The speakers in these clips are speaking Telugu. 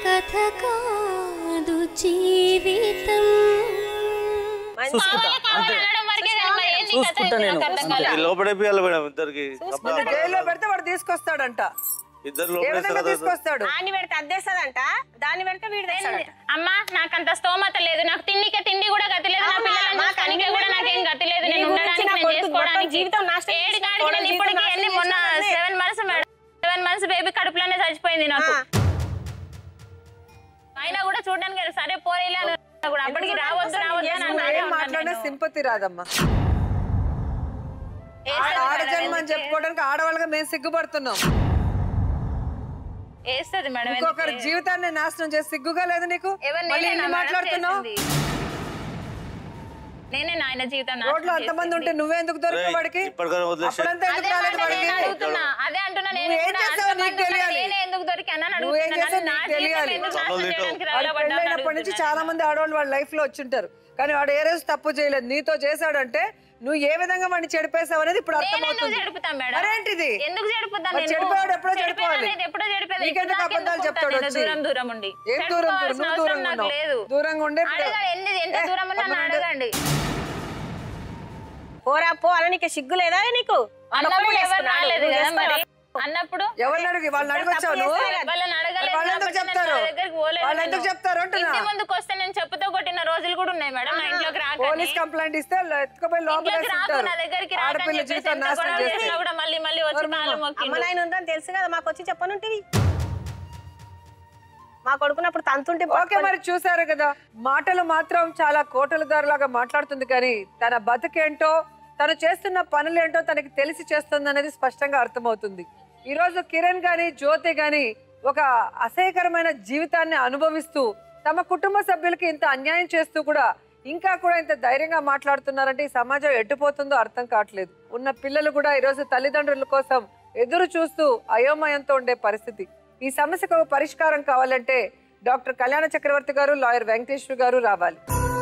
కథ కాదు జీవితం చూసుకుంటా అంతే చూసుకుంటా నేను అంతే లోపడేపియాలి మేడం ఇద్దరికి జైల్లో పెడితే వాడు తీసుకొస్తాడంట ఇద్దరు ఏ విధంగా లోపడేస్తారు తీసుకొస్తాడు దాన్ని పెడితే అద్దేస్తుందంట దాన్ని పెడితే వీడు తెస్తాడంట అమ్మా నాకంత స్తోమత లేదు నాకు తిండికే తిండి కూడా గతి లేదు నా అవునా? పిల్లలను మాకు చూసుకోవడానికి అన్ని కూడా నాకేం గతి లేదు నీ నేను గురించి ఉండడానికి నా నేను కొడుకు చేసుకోవడానికి మొత్తం జీవితం నాశనం ఏడు చేసిన కాడికి కోడలు నేను జీవితం ఇప్పటికి నాశనం ఎన్ని మొన్న చేసిన seven months madam seven months baby కడుపులోనే చచ్చిపోయింది నాకు అయినా కూడా చూడడానికి వెళ్ళి, సరే పోరేలే అని అన్నా కూడా అప్పటికి రావద్దు రావద్దు అని నువ్వు అన్నానే ఏం ఉన్నాను మాట్లాడినా నేను. సింపతి రాదమ్మా వేస్తది ఆడ మేడం, జన్మ అని చెప్పుకోవడానికి ఆడవాళ్ళగా మేము సిగ్గుపడుతున్నాం వేస్తది మేడం ఇంకొకరి ఎందుకు? జీవితాన్ని నాశనం చేసి సిగ్గుగా లేదు నీకు ఎవరు మళ్ళీ నేనేనా ఇన్ని మేడం మాట్లాడుతున్నావు చేసింది? నేనే నాయన జీవితం నాశనం రోడ్లో అంతమంది ఉంటే నువ్వే ఎందుకు దొరికావు వాడికి ఇప్పటికైనా వదిలేసి అప్పుడంతా ఎందుకు అదే రాలేదు మాట వాడికి నేను అడుగుతున్నా అదే అంటున్నా నేను నువ్వు ఏం కూడా చేస్తావో నీకు అంతమంది ఉన్నా తెలియాలి. నేనే ఎందుకు దొరికాను అని నువ్వేం అడుగుతున్నా. చేస్తావో నా నీకు జీవితం తెలియాలి. ఎందుకు నాశనం చదువులు చేయడానికి వాడు రాలబడ్డా అని పెళ్ళైనప్పటి నుంచి అడుగుతున్నా. చాలా మంది ఆడవాళ్ళు వాళ్ళ లైఫ్ లో వచ్చింటారు కానీ వాడు ఏ రోజు తప్పు చేయలేదు నీతో చేశాడంటే నువ్వు ఏ విధంగా వాడిని చెడిపేశావు అనేది ఇప్పుడు నేను ఎందుకు అర్థమవుతుంది చెడుపుతాను మేడం మరేంటిది ఎందుకు చెడుపుతాను మరి నేను? చెడిపోయాడు ఎప్పుడో చెడిపోయాను చెడిపోవాలి. అనేది ఎప్పుడో చెడిపోయాలి. నీకెందుకు ఇప్పుడు అబద్ధాలు నాకెందుకు చెప్తాడు నేను వచ్చి? దూరం దూరం ఉండి ఏం దూరం దూరం చెడిపోవాల్సిన నువ్వు అవసరం దూరంగా నాకు ఉన్నావు లేదు దూరంగా ఉండే అడగాలి ఎన్ని ఎంత ఏ, దూరం ఉన్నా నన్ను అప్పుడు అడగండి పోరా పో అని నీకు సిగ్గు లేదా నీకు అన్నప్పుడు వాడొక్కడే ఎవరు చేసుకున్నాడు. రాలేదు నువ్వు కదా చేస్తావా? మరి అన్నప్పుడు ఎవరిని అడిగి వాళ్ళని అడగొచ్చావు నువ్వు వాళ్ళని అడగలేదు వాళ్ళు ఎందుకు కాబట్టి నేను చెప్తారు వాళ్ళ దగ్గరికి పోలేదు వాళ్ళు నేను. ఎందుకు చెప్తారు అంటున్నా ఇంటి ముందుకు వస్తే నేను చెప్పుతో కొట్టిన రోజులు కూడా ఉన్నాయి మేడం నా ఇంట్లోకి రాకని. పోలీస్ కంప్లైంట్ ఇస్తే ఎత్తుకుపోయి లోపల ఇంట్లోకి రాకు, వేస్తుంటారు నా దగ్గరికి రాకని ఆడపిల్ల చెప్పేసి జీవితం ఎంత నాశనం గొడవ చేస్తే చేసినా కూడా మళ్ళీ మళ్ళీ వచ్చి కాళ్ళు అమ్మ మొక్కిండు. నాయన ఉందని తెలుసు కదా మాకు వచ్చి చెప్పనుంటివి మా కొడుకున్నప్పుడు తంతుంటే ఓకే మరి చూసారు కదా మాటలు మాత్రం చాలా కోటల లాగా మాట్లాడుతుంది కానీ తన బతుకేంటో తను చేస్తున్న పనులేంటో తనకి తెలిసి చేస్తుంది అనేది స్పష్టంగా అర్థమవుతుంది ఈ రోజు కిరణ్ గాని జ్యోతి గాని ఒక అసహ్యకరమైన జీవితాన్ని అనుభవిస్తూ తమ కుటుంబ సభ్యులకి ఇంత అన్యాయం చేస్తూ కూడా ఇంకా కూడా ఇంత ధైర్యంగా మాట్లాడుతున్నారంటే ఈ సమాజం ఎట్టుపోతుందో అర్థం కావట్లేదు ఉన్న పిల్లలు కూడా ఈరోజు తల్లిదండ్రుల కోసం ఎదురు చూస్తూ అయోమయంతో ఉండే పరిస్థితి ఈ సమస్యకు ఒక పరిష్కారం కావాలంటే డాక్టర్ కళ్యాణ చక్రవర్తి గారు లాయర్ వెంకటేశ్వర గారు రావాలి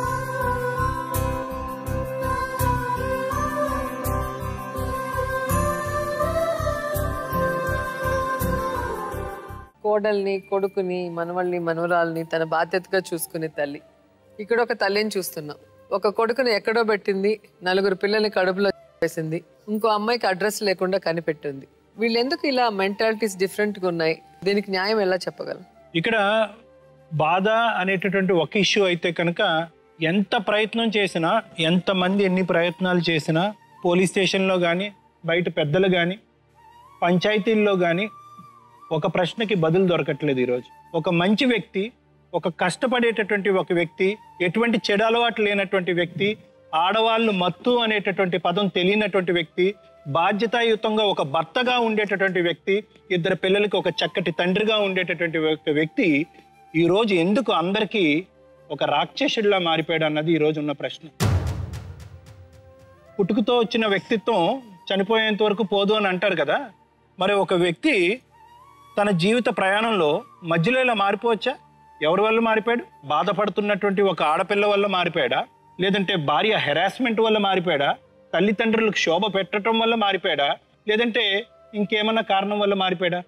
కోడల్ని కొడుకుని మనవల్ని మనవరాల్ని తన బాధ్యతగా చూసుకునే తల్లి ఇక్కడ ఒక తల్లిని చూస్తున్నాం ఒక కొడుకుని ఎక్కడో పెట్టింది నలుగురు పిల్లల్ని కడుపులో వేసింది ఇంకో అమ్మాయికి అడ్రస్ లేకుండా కనిపెట్టింది వీళ్ళు ఎందుకు ఇలా మెంటాలిటీస్ డిఫరెంట్గా ఉన్నాయి దీనికి న్యాయం ఎలా చెప్పగలం ఇక్కడ బాధ అనేటటువంటి ఒక ఇష్యూ అయితే కనుక ఎంత ప్రయత్నం చేసినా ఎంతమంది ఎన్ని ప్రయత్నాలు చేసినా పోలీస్ స్టేషన్లో కానీ బయట పెద్దలు కానీ పంచాయతీల్లో కానీ ఒక ప్రశ్నకి బదులు దొరకట్లేదు ఈరోజు ఒక మంచి వ్యక్తి ఒక కష్టపడేటటువంటి ఒక వ్యక్తి ఎటువంటి చెడు అలవాటు లేనటువంటి వ్యక్తి ఆడవాళ్ళు మత్తు అనేటటువంటి పదం తెలియనటువంటి వ్యక్తి బాధ్యతాయుతంగా ఒక భర్తగా ఉండేటటువంటి వ్యక్తి ఇద్దరు పిల్లలకి ఒక చక్కటి తండ్రిగా ఉండేటటువంటి ఒక వ్యక్తి ఈ రోజు ఎందుకు అందరికీ ఒక రాక్షసుడిలా మారిపోయాడు అన్నది ఈ రోజు ఉన్న ప్రశ్న పుట్టుకతో వచ్చిన వ్యక్తిత్వం చనిపోయేంత వరకు పోదు అని అంటారు కదా మరి ఒక వ్యక్తి తన జీవిత ప్రయాణంలో మధ్యలో ఇలా మారిపోవచ్చా ఎవరి వల్ల మారిపోయాడు బాధపడుతున్నటువంటి ఒక ఆడపిల్ల వల్ల మారిపోయాడా లేదంటే భార్య హెరాస్మెంట్ వల్ల మారిపోయాడా తల్లిదండ్రులకు శోభ పెట్టడం వల్ల మారిపోయాడా లేదంటే ఇంకేమన్నా కారణం వల్ల మారిపోయాడా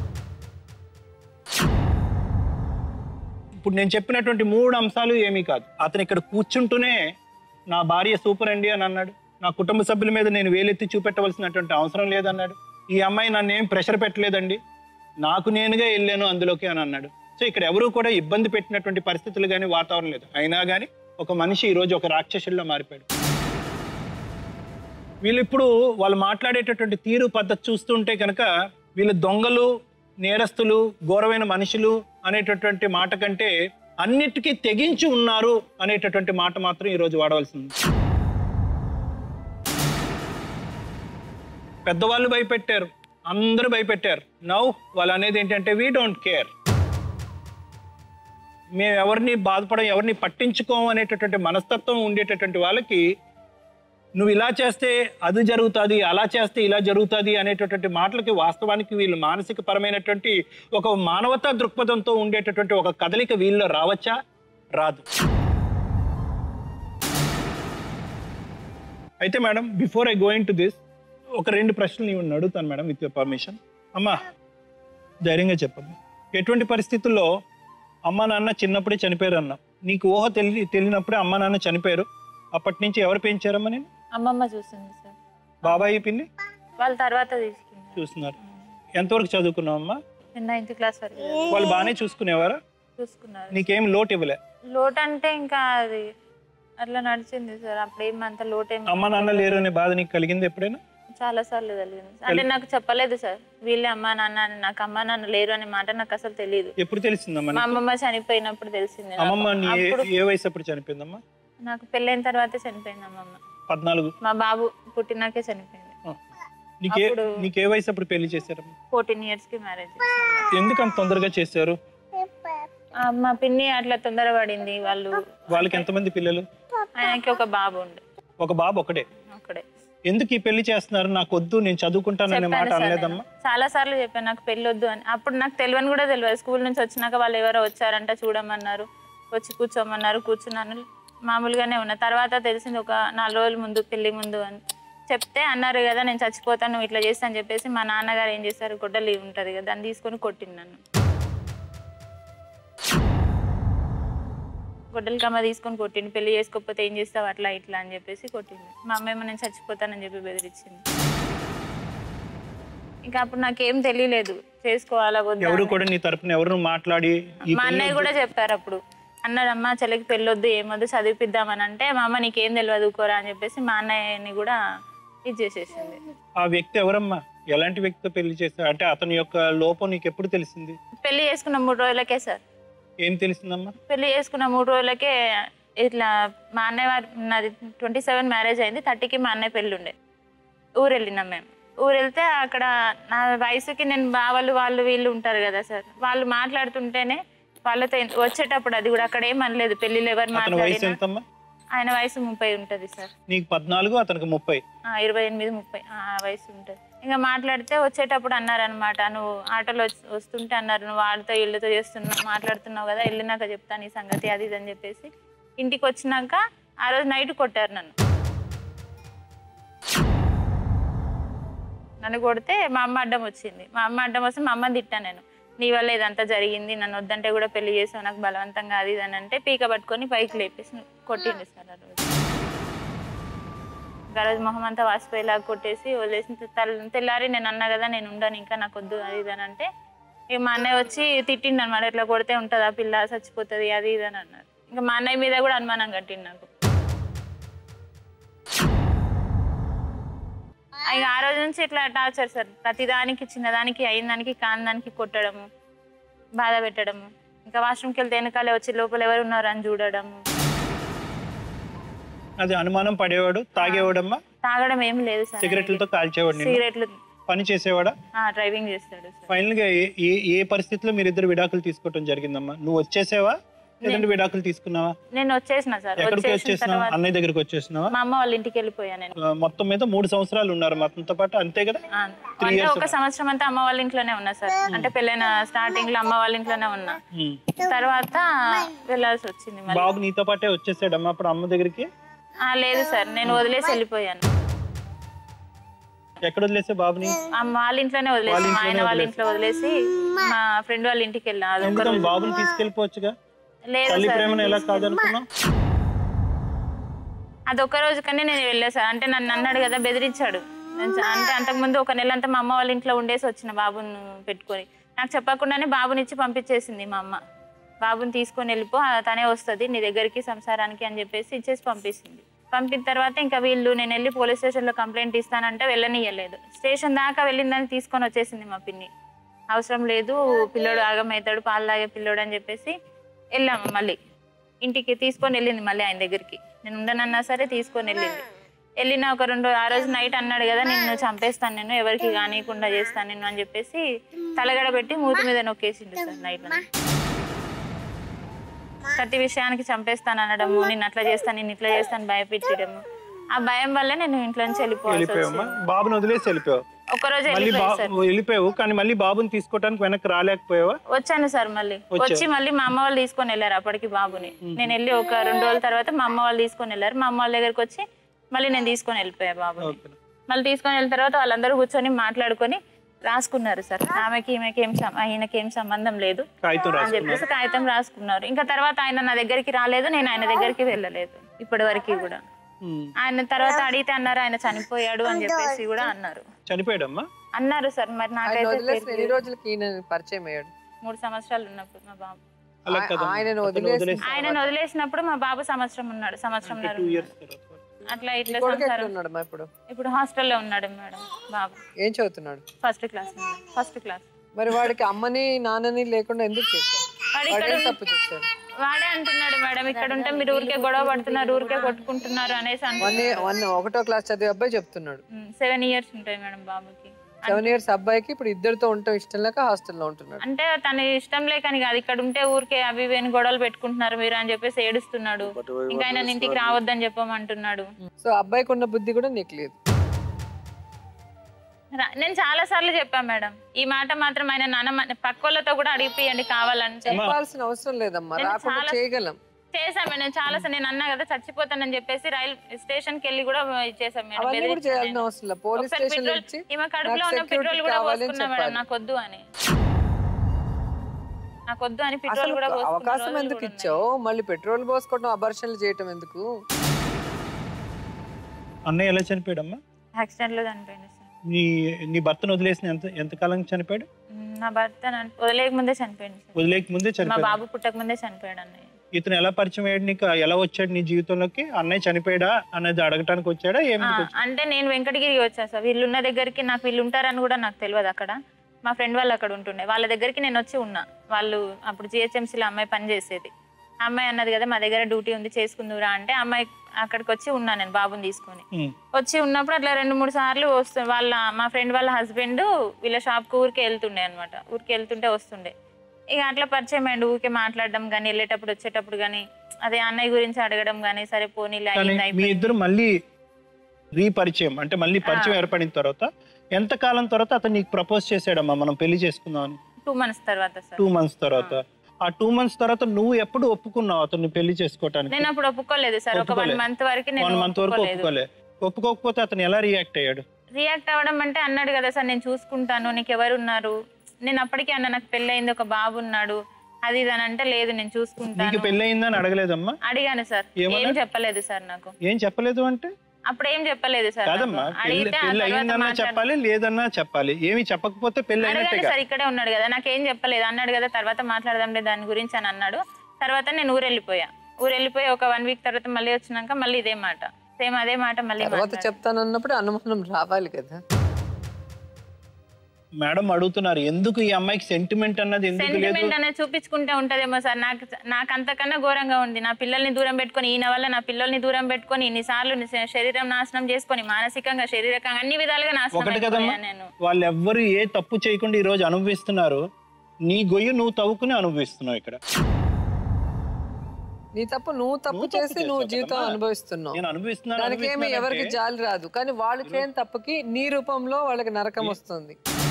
ఇప్పుడు నేను చెప్పినటువంటి మూడు అంశాలు ఏమీ కాదు అతను ఇక్కడ కూర్చుంటూనే నా భార్య సూపర్ అండి అని అన్నాడు నా కుటుంబ సభ్యుల మీద నేను వేలెత్తి చూపెట్టవలసినటువంటి అవసరం లేదన్నాడు ఈ అమ్మాయి నన్ను ఏం ప్రెషర్ పెట్టలేదండి నాకు నేనుగా వెళ్ళాను అందులోకి అని అన్నాడు సో ఇక్కడ ఎవరు కూడా ఇబ్బంది పెట్టినటువంటి పరిస్థితులు కానీ వాతావరణం లేదు అయినా కానీ ఒక మనిషి ఈరోజు ఒక రాక్షసుల్లో మారిపోయాడు వీళ్ళు ఇప్పుడు వాళ్ళు మాట్లాడేటటువంటి తీరు పద్ధతి చూస్తుంటే కనుక వీళ్ళు దొంగలు నేరస్తులు ఘోరమైన మనుషులు అనేటటువంటి మాట కంటే అన్నిటికీ తెగించి ఉన్నారు అనేటటువంటి మాట మాత్రం ఈరోజు వాడవలసింది పెద్దవాళ్ళు భయపెట్టారు అందరూ భయపెట్టారు నౌ వాళ్ళు అనేది ఏంటంటే వీ డోంట్ కేర్ మేము ఎవరిని బాధపడం ఎవరిని పట్టించుకోం అనేటటువంటి మనస్తత్వం ఉండేటటువంటి వాళ్ళకి నువ్వు ఇలా చేస్తే అది జరుగుతుంది అలా చేస్తే ఇలా జరుగుతుంది అనేటటువంటి మాటలకి వాస్తవానికి వీళ్ళు మానసిక పరమైనటువంటి ఒక మానవతా దృక్పథంతో ఉండేటటువంటి ఒక కదలిక వీళ్ళలో రావచ్చా రాదు అయితే madam before I going to this ఒక రెండు ప్రశ్నలు నేను అడుగుతాను మేడం విత్ యువర్ పర్మిషన్ అమ్మా ధైర్యంగా చెప్పండి ఎటువంటి పరిస్థితుల్లో అమ్మ నాన్న చిన్నప్పుడే చనిపోయారు అన్నావు నీకు ఊహ తెలి తెలియనప్పుడే అమ్మ నాన్న చనిపోయారు అప్పటి నుంచి ఎవరు పెంచారమ్మా నేను అమ్మమ్మ చూసింది సార్ బాబాయి పిన్ని వాళ్ళ తర్వాత తీసుకున్నారు చూస్తున్నారు ఎంతవరకు చదువుకున్నావమ్మా నేను నైన్త్ క్లాస్ వరకు వాళ్ళు బాగానే చూసుకునేవారా చూసుకున్నారు నీకేం లోటు ఇవ్వలే లోట్ అంటే ఇంకా అది అట్లా నడిచింది సార్ అప్పుడేం అంత లోట్ ఏం అమ్మ నాన్న లేరు అనే బాధ నీకు కలిగింది ఎప్పుడైనా చాలా సార్లు కలిగింది అంటే నాకు చెప్పలేదు సార్ వీళ్ళే అమ్మా నాన్న అని నాకు అమ్మా నాన్న లేరు అనే మాట నాకు అసలు తెలియదు ఎప్పుడు తెలిసిందమ్మా మా నీకు? అమ్మమ్మ చనిపోయినప్పుడు తెలిసింది నాకు. అమ్మమ్మ నీ ఏ- అప్పుడు ఏ వయసు అప్పుడు చనిపోయిందమ్మా నాకు పెళ్ళైన తర్వాత చనిపోయింది అమ్మమ్మ పద్నాలుగు మా బాబు పుట్టినాకే చనిపోయింది ఆ. నీకే అప్పుడు- నీకే వయసు అప్పుడు పెళ్లి చేశారమ్మా ఫోర్టీన్ ఇయర్స్ కి మ్యారేజ్ చేశాను ఎందుకు అంత తొందరగా చేశారు ఆ, మా పిన్ని అట్లా తొందరపడింది వాళ్ళు వాళ్ళకి ఎంతమంది పిల్లలు ఆయనకి ఒక బాబు ఉండే ఒక బాబు ఒకటే ఒక్కడే ఎందుకు ఈ పెళ్లి చేస్తున్నారు నాకు వద్దు నేను చదువుకుంటాననే మాట చెప్పాను సార్ అనలేదమ్మా నేను. చాలా సార్లు చెప్పాను నాకు పెళ్ళి వద్దు అని అప్పుడు నాకు తెలియని కూడా తెలియదు స్కూల్ నుంచి వచ్చినాక వాళ్ళు ఎవరో వచ్చారంట చూడమన్నారు వచ్చి కూర్చోమన్నారు కూర్చున్నాను మామూలుగానే ఉన్నా తర్వాత తెలిసింది ఒక నాలుగు రోజుల ముందు పెళ్లి ముందు అని చెప్తే అన్నారు కదా నేను చచ్చిపోతాను నువ్వు ఇట్లా చేస్తా అని చెప్పేసి మా నాన్నగారు ఏం చేస్తారు గొడ్డలి ఉంటుంది కదా దాన్ని తీసుకొని కొట్టింది నన్ను గొడ్డలి కమ్మ తీసుకొని కొట్టింది పెళ్లి చేసుకోకపోతే ఏం చేస్తావు అట్లా ఇట్లా అని చెప్పేసి కొట్టింది మా అమ్మ ఏమో నేను చచ్చిపోతానని చెప్పి బెదిరించింది ఇంకా అప్పుడు నాకేం తెలియలేదు చేసుకోవాలా వద్దా ఎవరు అని. కూడా నీ తరపున ఎవరు మాట్లాడి ఈ మా పెళ్లి అన్నయ్య కూడా చెప్పారు అప్పుడు అన్నాడమ్మా చెల్లికి పెళ్ళొద్దు ఏమొద్దు చదివిపిద్దామని అంటే మా అమ్మ నీకేం తెలియదు ఊకోరా అని చెప్పేసి మా అన్నయ్యని కూడా ఇది చేసేసింది ఆ వ్యక్తి ఎవరమ్మా ఎలాంటి వ్యక్తితో పెళ్లి చేశారు అంటే అతని యొక్క లోపం నీకు ఎప్పుడు తెలిసింది పెళ్లి చేసుకున్న మూడు రోజులకే సార్ ఏం తెలిసిందమ్మా పెళ్లి చేసుకున్న మూడు రోజులకే ఇట్లా మా అన్నయ్య వారి నాది ట్వంటీ సెవెన్ మ్యారేజ్ అయింది థర్టీకి మా అన్నయ్య పెళ్ళి ఉండే ఊరు వెళ్ళినాం మేము ఊరు వెళ్తే అక్కడ నా వయసుకి నేను బావలు వాళ్ళు వీళ్ళు ఉంటారు కదా సార్ వాళ్ళు మాట్లాడుతుంటేనే వాళ్ళతో ఎంత- వచ్చేటప్పుడు అది కూడా అక్కడ ఏం అనలేదు పెళ్లిలో ఎవరు అతని వయసు మాట్లాడినా ఎంతమ్మా ఆయన వయసు ముప్పై ఉంటుంది సార్ నీకు పద్నాలుగు అతనికి ముప్పై ఆ, ఇరవై ఎనిమిది ముప్పై ఆ వయసు ఉంటుంది ఇంకా మాట్లాడితే వచ్చేటప్పుడు అన్నారనమాట నువ్వు ఆటోలో వస్- వస్తుంటే అన్నారు నువ్వు వాళ్ళతో వీళ్ళతో చేస్తున్నావు మాట్లాడుతున్నావు కదా వెళ్ళినాక చెప్తాను ఈ సంగతి అది ఇది అని చెప్పేసి ఇంటికి వచ్చినాక ఆ రోజు నైట్ కొట్టారు నన్ను నన్ను కొడితే మా అమ్మ అడ్డం వచ్చింది మా అమ్మ అడ్డం వస్తే మా అమ్మని తిట్టా నేను నీ వల్ల ఇదంతా జరిగింది నన్ను వద్దంటే కూడా పెళ్లి చేసావు నాకు బలవంతంగా అది ఇది అని అంటే పీక పట్టుకొని పైకి లేపేసి కొట్టింది సార్ ఆ రోజు ఇంకా ఆ రోజు మొహం అంతా వాసిపోయేలాగా కొట్టేసి వదిలేసి తెల్ల- తెల్లారి నేను అన్నా కదా నేను ఉండను ఇంకా నాకు వద్దు అది ఇది అని అంటే ఇక మా అన్నయ్య వచ్చి తిట్టిండు అనమాట ఇట్లా కొడితే ఉంటుంది ఆ పిల్ల చచ్చిపోతుంది అది ఇది అని అన్నారు ఇంకా మా అన్నయ్య మీద కూడా అనుమానం కట్టిండు నాకు ఇక ఆ రోజు నుంచి ఇట్లా టార్చర్ సార్ ప్రతిదానికి చిన్నదానికి అయిన దానికి కాని దానికి కొట్టడము బాధ పెట్టడము ఇంకా వాష్రూమ్కి వెళ్తే వెనకాలే వచ్చి లోపల ఎవరు ఉన్నారు అని చూడడము అది అనుమానం పడేవాడు తాగేవాడమ్మా తాగడం ఏం లేదు సార్ సిగరెట్లతో కాల్చేవాడు నేను సిగరెట్లు పని చేసేవాడా డ్రైవింగ్ చేస్తాడు సార్ ఫైనల్ గా ఏ- ఏ ఏ పరిస్థితిలో మీరిద్దరు విడాకులు తీసుకోవటం జరిగిందమ్మా నువ్వు వచ్చేసావా లేదంటే విడాకులు తీసుకున్నావా నేను వచ్చేసిన సార్ ఎక్కడికి వచ్చేసిన వచ్చేసినావా తర్వాత అన్నయ్య దగ్గరికి వచ్చేసినావా మా అమ్మ వాళ్ళ ఇంటికి వెళ్ళిపోయా నేను ఆ, మొత్తం మీద మూడు సంవత్సరాలు ఉన్నారు మొత్తంతో పాటు అంతే కదా ఆ, అంటే ఒక సంవత్సరం అంతా అమ్మ వాళ్ళ ఇంట్లోనే ఉన్నా సార్ అంటే పెళ్ళైన స్టార్టింగ్ లో అమ్మ వాళ్ళ ఇంట్లోనే ఉన్నా ఉమ్. తర్వాత వెళ్ళాల్సి వచ్చింది మళ్ళీ బాబు నీతో పాటే వచ్చేసాడమ్మా అప్పుడు అమ్మ దగ్గరికి ఆ, లేదు సార్ నేను వదిలేసి వెళ్ళిపోయాను ఎక్కడ వదిలేసే బాబుని అమ్మ వాళ్ళ ఇంట్లోనే వదిలేసి మా ఆయన వాళ్ళ ఇంట్లో వదిలేసి మా ఫ్రెండ్ వాళ్ళ ఇంటికి వెళ్ళా అది ఒక్క ఎందుకమ్మా రోజు బాబుని తీసుకెళ్ళిపోవచ్చుగా లేదు తల్లి సార్ ప్రేమను ఎలా కాదనుకున్నావు అది ఒక్క రోజు కానీ నేను వెళ్ళా సార్ అంటే నన్ను అన్నాడు కదా బెదిరించాడు నేను చ- అంటే అంతకుముందు ఒక నెల అంతా మా అమ్మ వాళ్ళ ఇంట్లో ఉండేసి వచ్చిన బాబుని పెట్టుకొని నాకు చెప్పకుండానే బాబుని ఇచ్చి పంపించేసింది మా అమ్మ బాబుని తీసుకొని వెళ్ళిపో ఆ తనే వస్తుంది నీ దగ్గరికి సంసారానికి అని చెప్పేసి ఇచ్చేసి పంపిస్తుంది పంపిన తర్వాత ఇంకా వీళ్ళు నేను వెళ్ళి పోలీస్ స్టేషన్లో కంప్లైంట్ ఇస్తానంటే వెళ్ళనియలేదు స్టేషన్ దాకా వెళ్ళిందని తీసుకొని వచ్చేసింది మా పిన్ని అవసరం లేదు పిల్లోడు ఆగమవుతాడు పాలు తాగే పిల్లోడు అని చెప్పేసి వెళ్ళాము మళ్ళీ ఇంటికి తీసుకొని వెళ్ళింది మళ్ళీ ఆయన దగ్గరికి నేను ఉండనన్నా సరే తీసుకొని వెళ్ళింది వెళ్ళిన ఒక రెండు రోజు- ఆ రోజు నైట్ అన్నాడు కదా నిన్ను చంపేస్తాను నేను ఎవరికి కానియకుండా చేస్తాను నేను అని చెప్పేసి తలగడ పెట్టి మూతి మీద నొక్కేసిండు సార్ నైట్ ప్రతి విషయానికి చంపేస్తాను అనడము నేను అట్లా చేస్తాను నేను ఇట్లా చేస్తాను భయపెట్టడము ఆ భయం వల్ల నేను ఇంట్లో నుంచి వెళ్ళిపోవాల్సి వెళ్ళిపోయావమ్మా వచ్చింది బాబుని వదిలేసి వెళ్ళిపోయావు ఒక రోజు మళ్ళీ వెళ్ళిపోయా బా- సార్ వెళ్ళిపోయావు కానీ మళ్ళీ బాబుని తీసుకోవడానికి వెనక్కి రాలేకపోయావా వచ్చాను సార్ మళ్ళీ వచ్చి మళ్ళీ మా అమ్మ వాళ్ళు తీసుకొని వెళ్ళారు అప్పటికి బాబుని నేను వెళ్ళి ఒక రెండు రోజుల తర్వాత మా అమ్మ వాళ్ళు తీసుకొని వెళ్ళారు మా అమ్మ వాళ్ళ దగ్గరికి వచ్చి మళ్ళీ నేను తీసుకొని వెళ్ళిపోయా బాబుని ఓకే మళ్ళీ తీసుకొని వెళ్ళిన తర్వాత వాళ్ళందరూ కూర్చొని మాట్లాడుకొని రాసుకున్నారు సార్ ఆమెకి ఈమెకి ఏం సం- ఆయనకి ఏం సంబంధం లేదు కాగితం అని రాసుకున్నారు చెప్పేసి కాగితం రాసుకున్నారు ఇంకా తర్వాత ఆయన నా దగ్గరికి రాలేదు నేను ఆయన దగ్గరికి వెళ్ళలేదు ఇప్పటి వరకు కూడా ఉమ్. ఆయన తర్వాత అడిగితే అన్నారు ఆయన చనిపోయాడు అని చెప్పేసి కూడా అన్నారు చనిపోయాడమ్మా అన్నారు సార్ మరి ఆయన నాకైతే వదిలేసిన ఎన్ని తెలియదు. రోజులకి ఈయన పరిచయం అయ్యాడు మూడు సంవత్సరాలు ఉన్నప్పుడు మా బాబు అలా ఆ- కదమ్మా. ఆయనను అతను వదిలేసిన వదిలేసిన ఆయనను వదిలేసినప్పుడు మా బాబు సంవత్సరం ఉన్నాడు సంవత్సరం టూ ఇయర్స్ తర్వాత అట్లా ఇట్లా కొడుకు ఎక్కడ సంసారం ఉన్నాడు మా ఇప్పుడు ఇప్పుడు హాస్టల్లో ఉన్నాడు మేడం బాబు ఏం చదువుతున్నాడు ఫస్ట్ క్లాస్ ఫస్ట్ క్లాస్ మరి వాడికి అమ్మని నాన్నని లేకుండా ఎందుకు చేశావు వాడు వాడు ఇక్కడ ఏం తప్పు చేశాడు వాడే అంటున్నాడు మేడం ఇక్కడ ఉంటే మీరు ఊరికే గొడవ పడుతున్నారు ఊరికే కొట్టుకుంటున్నారు అనేసి వన్ అంటున్నాడు వన్ ఒకటో క్లాస్ చదివే అబ్బాయి చెప్తున్నాడు సెవెన్ ఇయర్స్ ఉంటాయి మేడం బాబుకి సెవెన్ ఇయర్స్ అబ్బాయికి ఇప్పుడు ఇద్దరితో ఉండటం ఇష్టం లేక హాస్టల్లో ఉంటున్నాడు అంటే తన ఇష్టం లేకని కాదు ఇక్కడ ఉంటే ఊరికే అవి ఇవి అని గొడవలు పెట్టుకుంటున్నారు మీరు అని చెప్పేసి ఏడుస్తున్నాడు ఇంకా ఆయన ఇంటికి రావద్దని చెప్పమంటున్నాడు సో అబ్బాయికి ఉన్న బుద్ధి కూడా నీకు లేదు రా- నేను చాలా సార్లు చెప్పాను మేడం ఈ మాట మాత్రం ఆయన నాన్న పక్కోళ్ళతో కూడా అడిగిపోయండి కావాలంటే చెప్పాల్సిన అవసరం లేదమ్మా నేను రాకుండా చాలా- చేయగలం చేశాను మేడం చాలా సార్లు నేను అన్నా కదా చచ్చిపోతానని చెప్పేసి రైల్ స్టేషన్ కి వెళ్ళి కూడా చేశాను మేడం అవన్నీ కూడా బెదిరించాను చేయాల్సిన నేను. అవసరం లేదు పోలీస్ ఒకసారి స్టేషన్ పెట్రోల్ ఇచ్చి ఈమె కడుపులో నాకు ఉన్న security పెట్రోల్ కూడా కావాలి అని పోసుకున్నా మేడం చెప్పాలి. నాకు వద్దు అని నాకు వద్దు అని పెట్రోల్ అసలు కూడా పోసుకున్న అవకాశం రోజులు ఎందుకు కూడా ఉన్నాయి. ఇచ్చావు మళ్ళీ పెట్రోల్ పోసుకోవడం అబర్షన్లు చేయటం ఎందుకు అన్నయ్య ఎలా చనిపోయాడమ్మా యాక్సిడెంట్ లో చనిపోయింది సార్ నీ నీ భర్తను వదిలేసిన ఎంత ఎంతకాలం చనిపోయాడు మ్, నా భర్త నన్ను వదిలేక ముందే చనిపోయింది సార్ వదిలేక ముందే మా చనిపోయాడు బాబు పుట్టక ముందే చనిపోయాడు అన్నయ్య ఇతను ఎలా పరిచయం అయ్యాడు నీకు ఎలా వచ్చాడు నీ జీవితంలోకి అన్నయ్య చనిపోయాడా అనేది అడగటానికి వచ్చాడా ఆ, ఏమి అంటే నేను వెంకటగిరికి వచ్చా సార్ వీళ్ళు ఉన్న దగ్గరికి నాకు వీళ్ళు ఉంటారని కూడా నాకు తెలియదు అక్కడ మా ఫ్రెండ్ వాళ్ళు అక్కడ ఉంటుండే వాళ్ళ దగ్గరికి నేను వచ్చి ఉన్నా వాళ్ళు అప్పుడు జిహెచ్ఎంసీలో అమ్మాయి పని చేసేది ఆ అమ్మాయి అన్నది కదా మా దగ్గర డ్యూటీ ఉంది చేసుకుందురా అంటే ఆ అమ్మాయి అక్కడికి వచ్చి ఉన్నా నేను బాబుని తీసుకొని వచ్చి ఉన్నప్పుడు అట్లా రెండు మూడు సార్లు వస్తు వాళ్ళ మా ఫ్రెండ్ వాళ్ళ హస్బెండ్ వీళ్ళ షాప్కి ఊరికి వెళ్తుండే అనమాట ఊరికి వెళ్తుంటే వస్తుండే ఇక అట్లా పరిచయం అయ్యండి ఊరికే మాట్లాడడం కానీ వెళ్ళేటప్పుడు వచ్చేటప్పుడు కానీ అదే అన్నయ్య గురించి అడగడం కానీ సరే పోనీలే కానీ అయింది మీ అయిపోయింది ఇద్దరు మళ్ళీ రీపరిచయం అంటే మళ్ళీ పరిచయం ఏర్పడిన తర్వాత ఎంత కాలం తర్వాత అతను నీకు ప్రపోజ్ చేశాడమ్మా మనం పెళ్లి చేసుకుందాం అని టూ మంత్స్ తర్వాత సార్ టూ మంత్స్ తర్వాత ఆ టూ మంత్స్ తర్వాత నువ్వు ఎప్పుడు ఒప్పుకున్నావు అతన్ని పెళ్లి చేసుకోవటానికి నేను అప్పుడు ఒప్పుకోలేదు సార్ ఒక వన్ ఒప్పుకోలేదు. మంత్ వరకు నేను వన్ మంత్ వరకు ఒప్పుకోలేదు ఒప్పుకోలే ఒప్పుకోకపోతే అతను ఎలా రియాక్ట్ అయ్యాడు రియాక్ట్ అవ్వడం అంటే అన్నాడు కదా సార్ నేను చూసుకుంటాను నీకు ఎవరు ఉన్నారు నేను అప్పటికే అన్న నాకు పెళ్ళి అయింది ఒక బాబు ఉన్నాడు అది ఇది అని అంటే లేదు నేను నీకు చూసుకుంటాను పెళ్లి అయిందని అడగలేదమ్మా అడిగాను సార్ ఏమన్నాడు? ఏం చెప్పలేదు సార్ నాకు ఏం చెప్పలేదు అంటే అప్పుడు ఏం చెప్పలేదు సార్ కాదమ్మా నాకు. పెళ్లి అడిగితే ఆ పెళ్లి తర్వాత అయిందన్నా మాట్లాడు- చెప్పాలి లేదన్నా చెప్పాలి ఏమి చెప్పకపోతే పెళ్లి అడగండి అయినట్టేగా సార్ ఇక్కడే ఉన్నాడు కదా నాకేం చెప్పలేదు అన్నాడు కదా తర్వాత మాట్లాడదాంలే దాని గురించి అని అన్నాడు తర్వాత నేను ఊరు వెళ్ళిపోయా ఊరు వెళ్ళిపోయి ఒక వన్ వీక్ తర్వాత మళ్ళీ వచ్చినాక మళ్ళీ ఇదే మాట సేమ్ అదే మాట మళ్ళీ తర్వాత మాట్లాడాడు. చెప్తానన్నప్పుడు అనుమానం రావాలి కదా మేడం అడుగుతున్నారు ఎందుకు ఈ అమ్మాయికి సెంటిమెంట్ అన్నది ఎందుకు లేదు సెంటిమెంట్ అనేది చూపించుకుంటే ఉంటదేమో సార్ నాకు నాకు అంతకన్నా ఘోరంగా ఉంది నా పిల్లల్ని దూరం పెట్టుకొని ఈయన వల్ల నా పిల్లల్ని దూరం పెట్టుకొని ఇన్నిసార్లు ని- శరీరం నాశనం చేసుకొని మానసికంగా శారీరకంగా అన్ని విధాలుగా నాశనం ఒకటి కదమ్మా అయిపోయా నేను వాళ్ళు ఎవ్వరు ఏ తప్పు చేయకుండా ఈ రోజు అనుభవిస్తున్నారు నీ గొయ్యి నువ్వు తవ్వుకుని అనుభవిస్తున్నావు ఇక్కడ నీ తప్పు నువ్వు తప్పు నువ్వు తప్పు చేసి నువ్వు చేసావు జీవితం కదమ్మా. అనుభవిస్తున్నావు నేను అనుభవిస్తున్నాను దానికి ఏమి అనుభవిస్తున్నాను ఎవరికి అంటే జాలి రాదు కానీ వాళ్ళు చేయని తప్పుకి నీ రూపంలో వాళ్ళకి నరకం వస్తుంది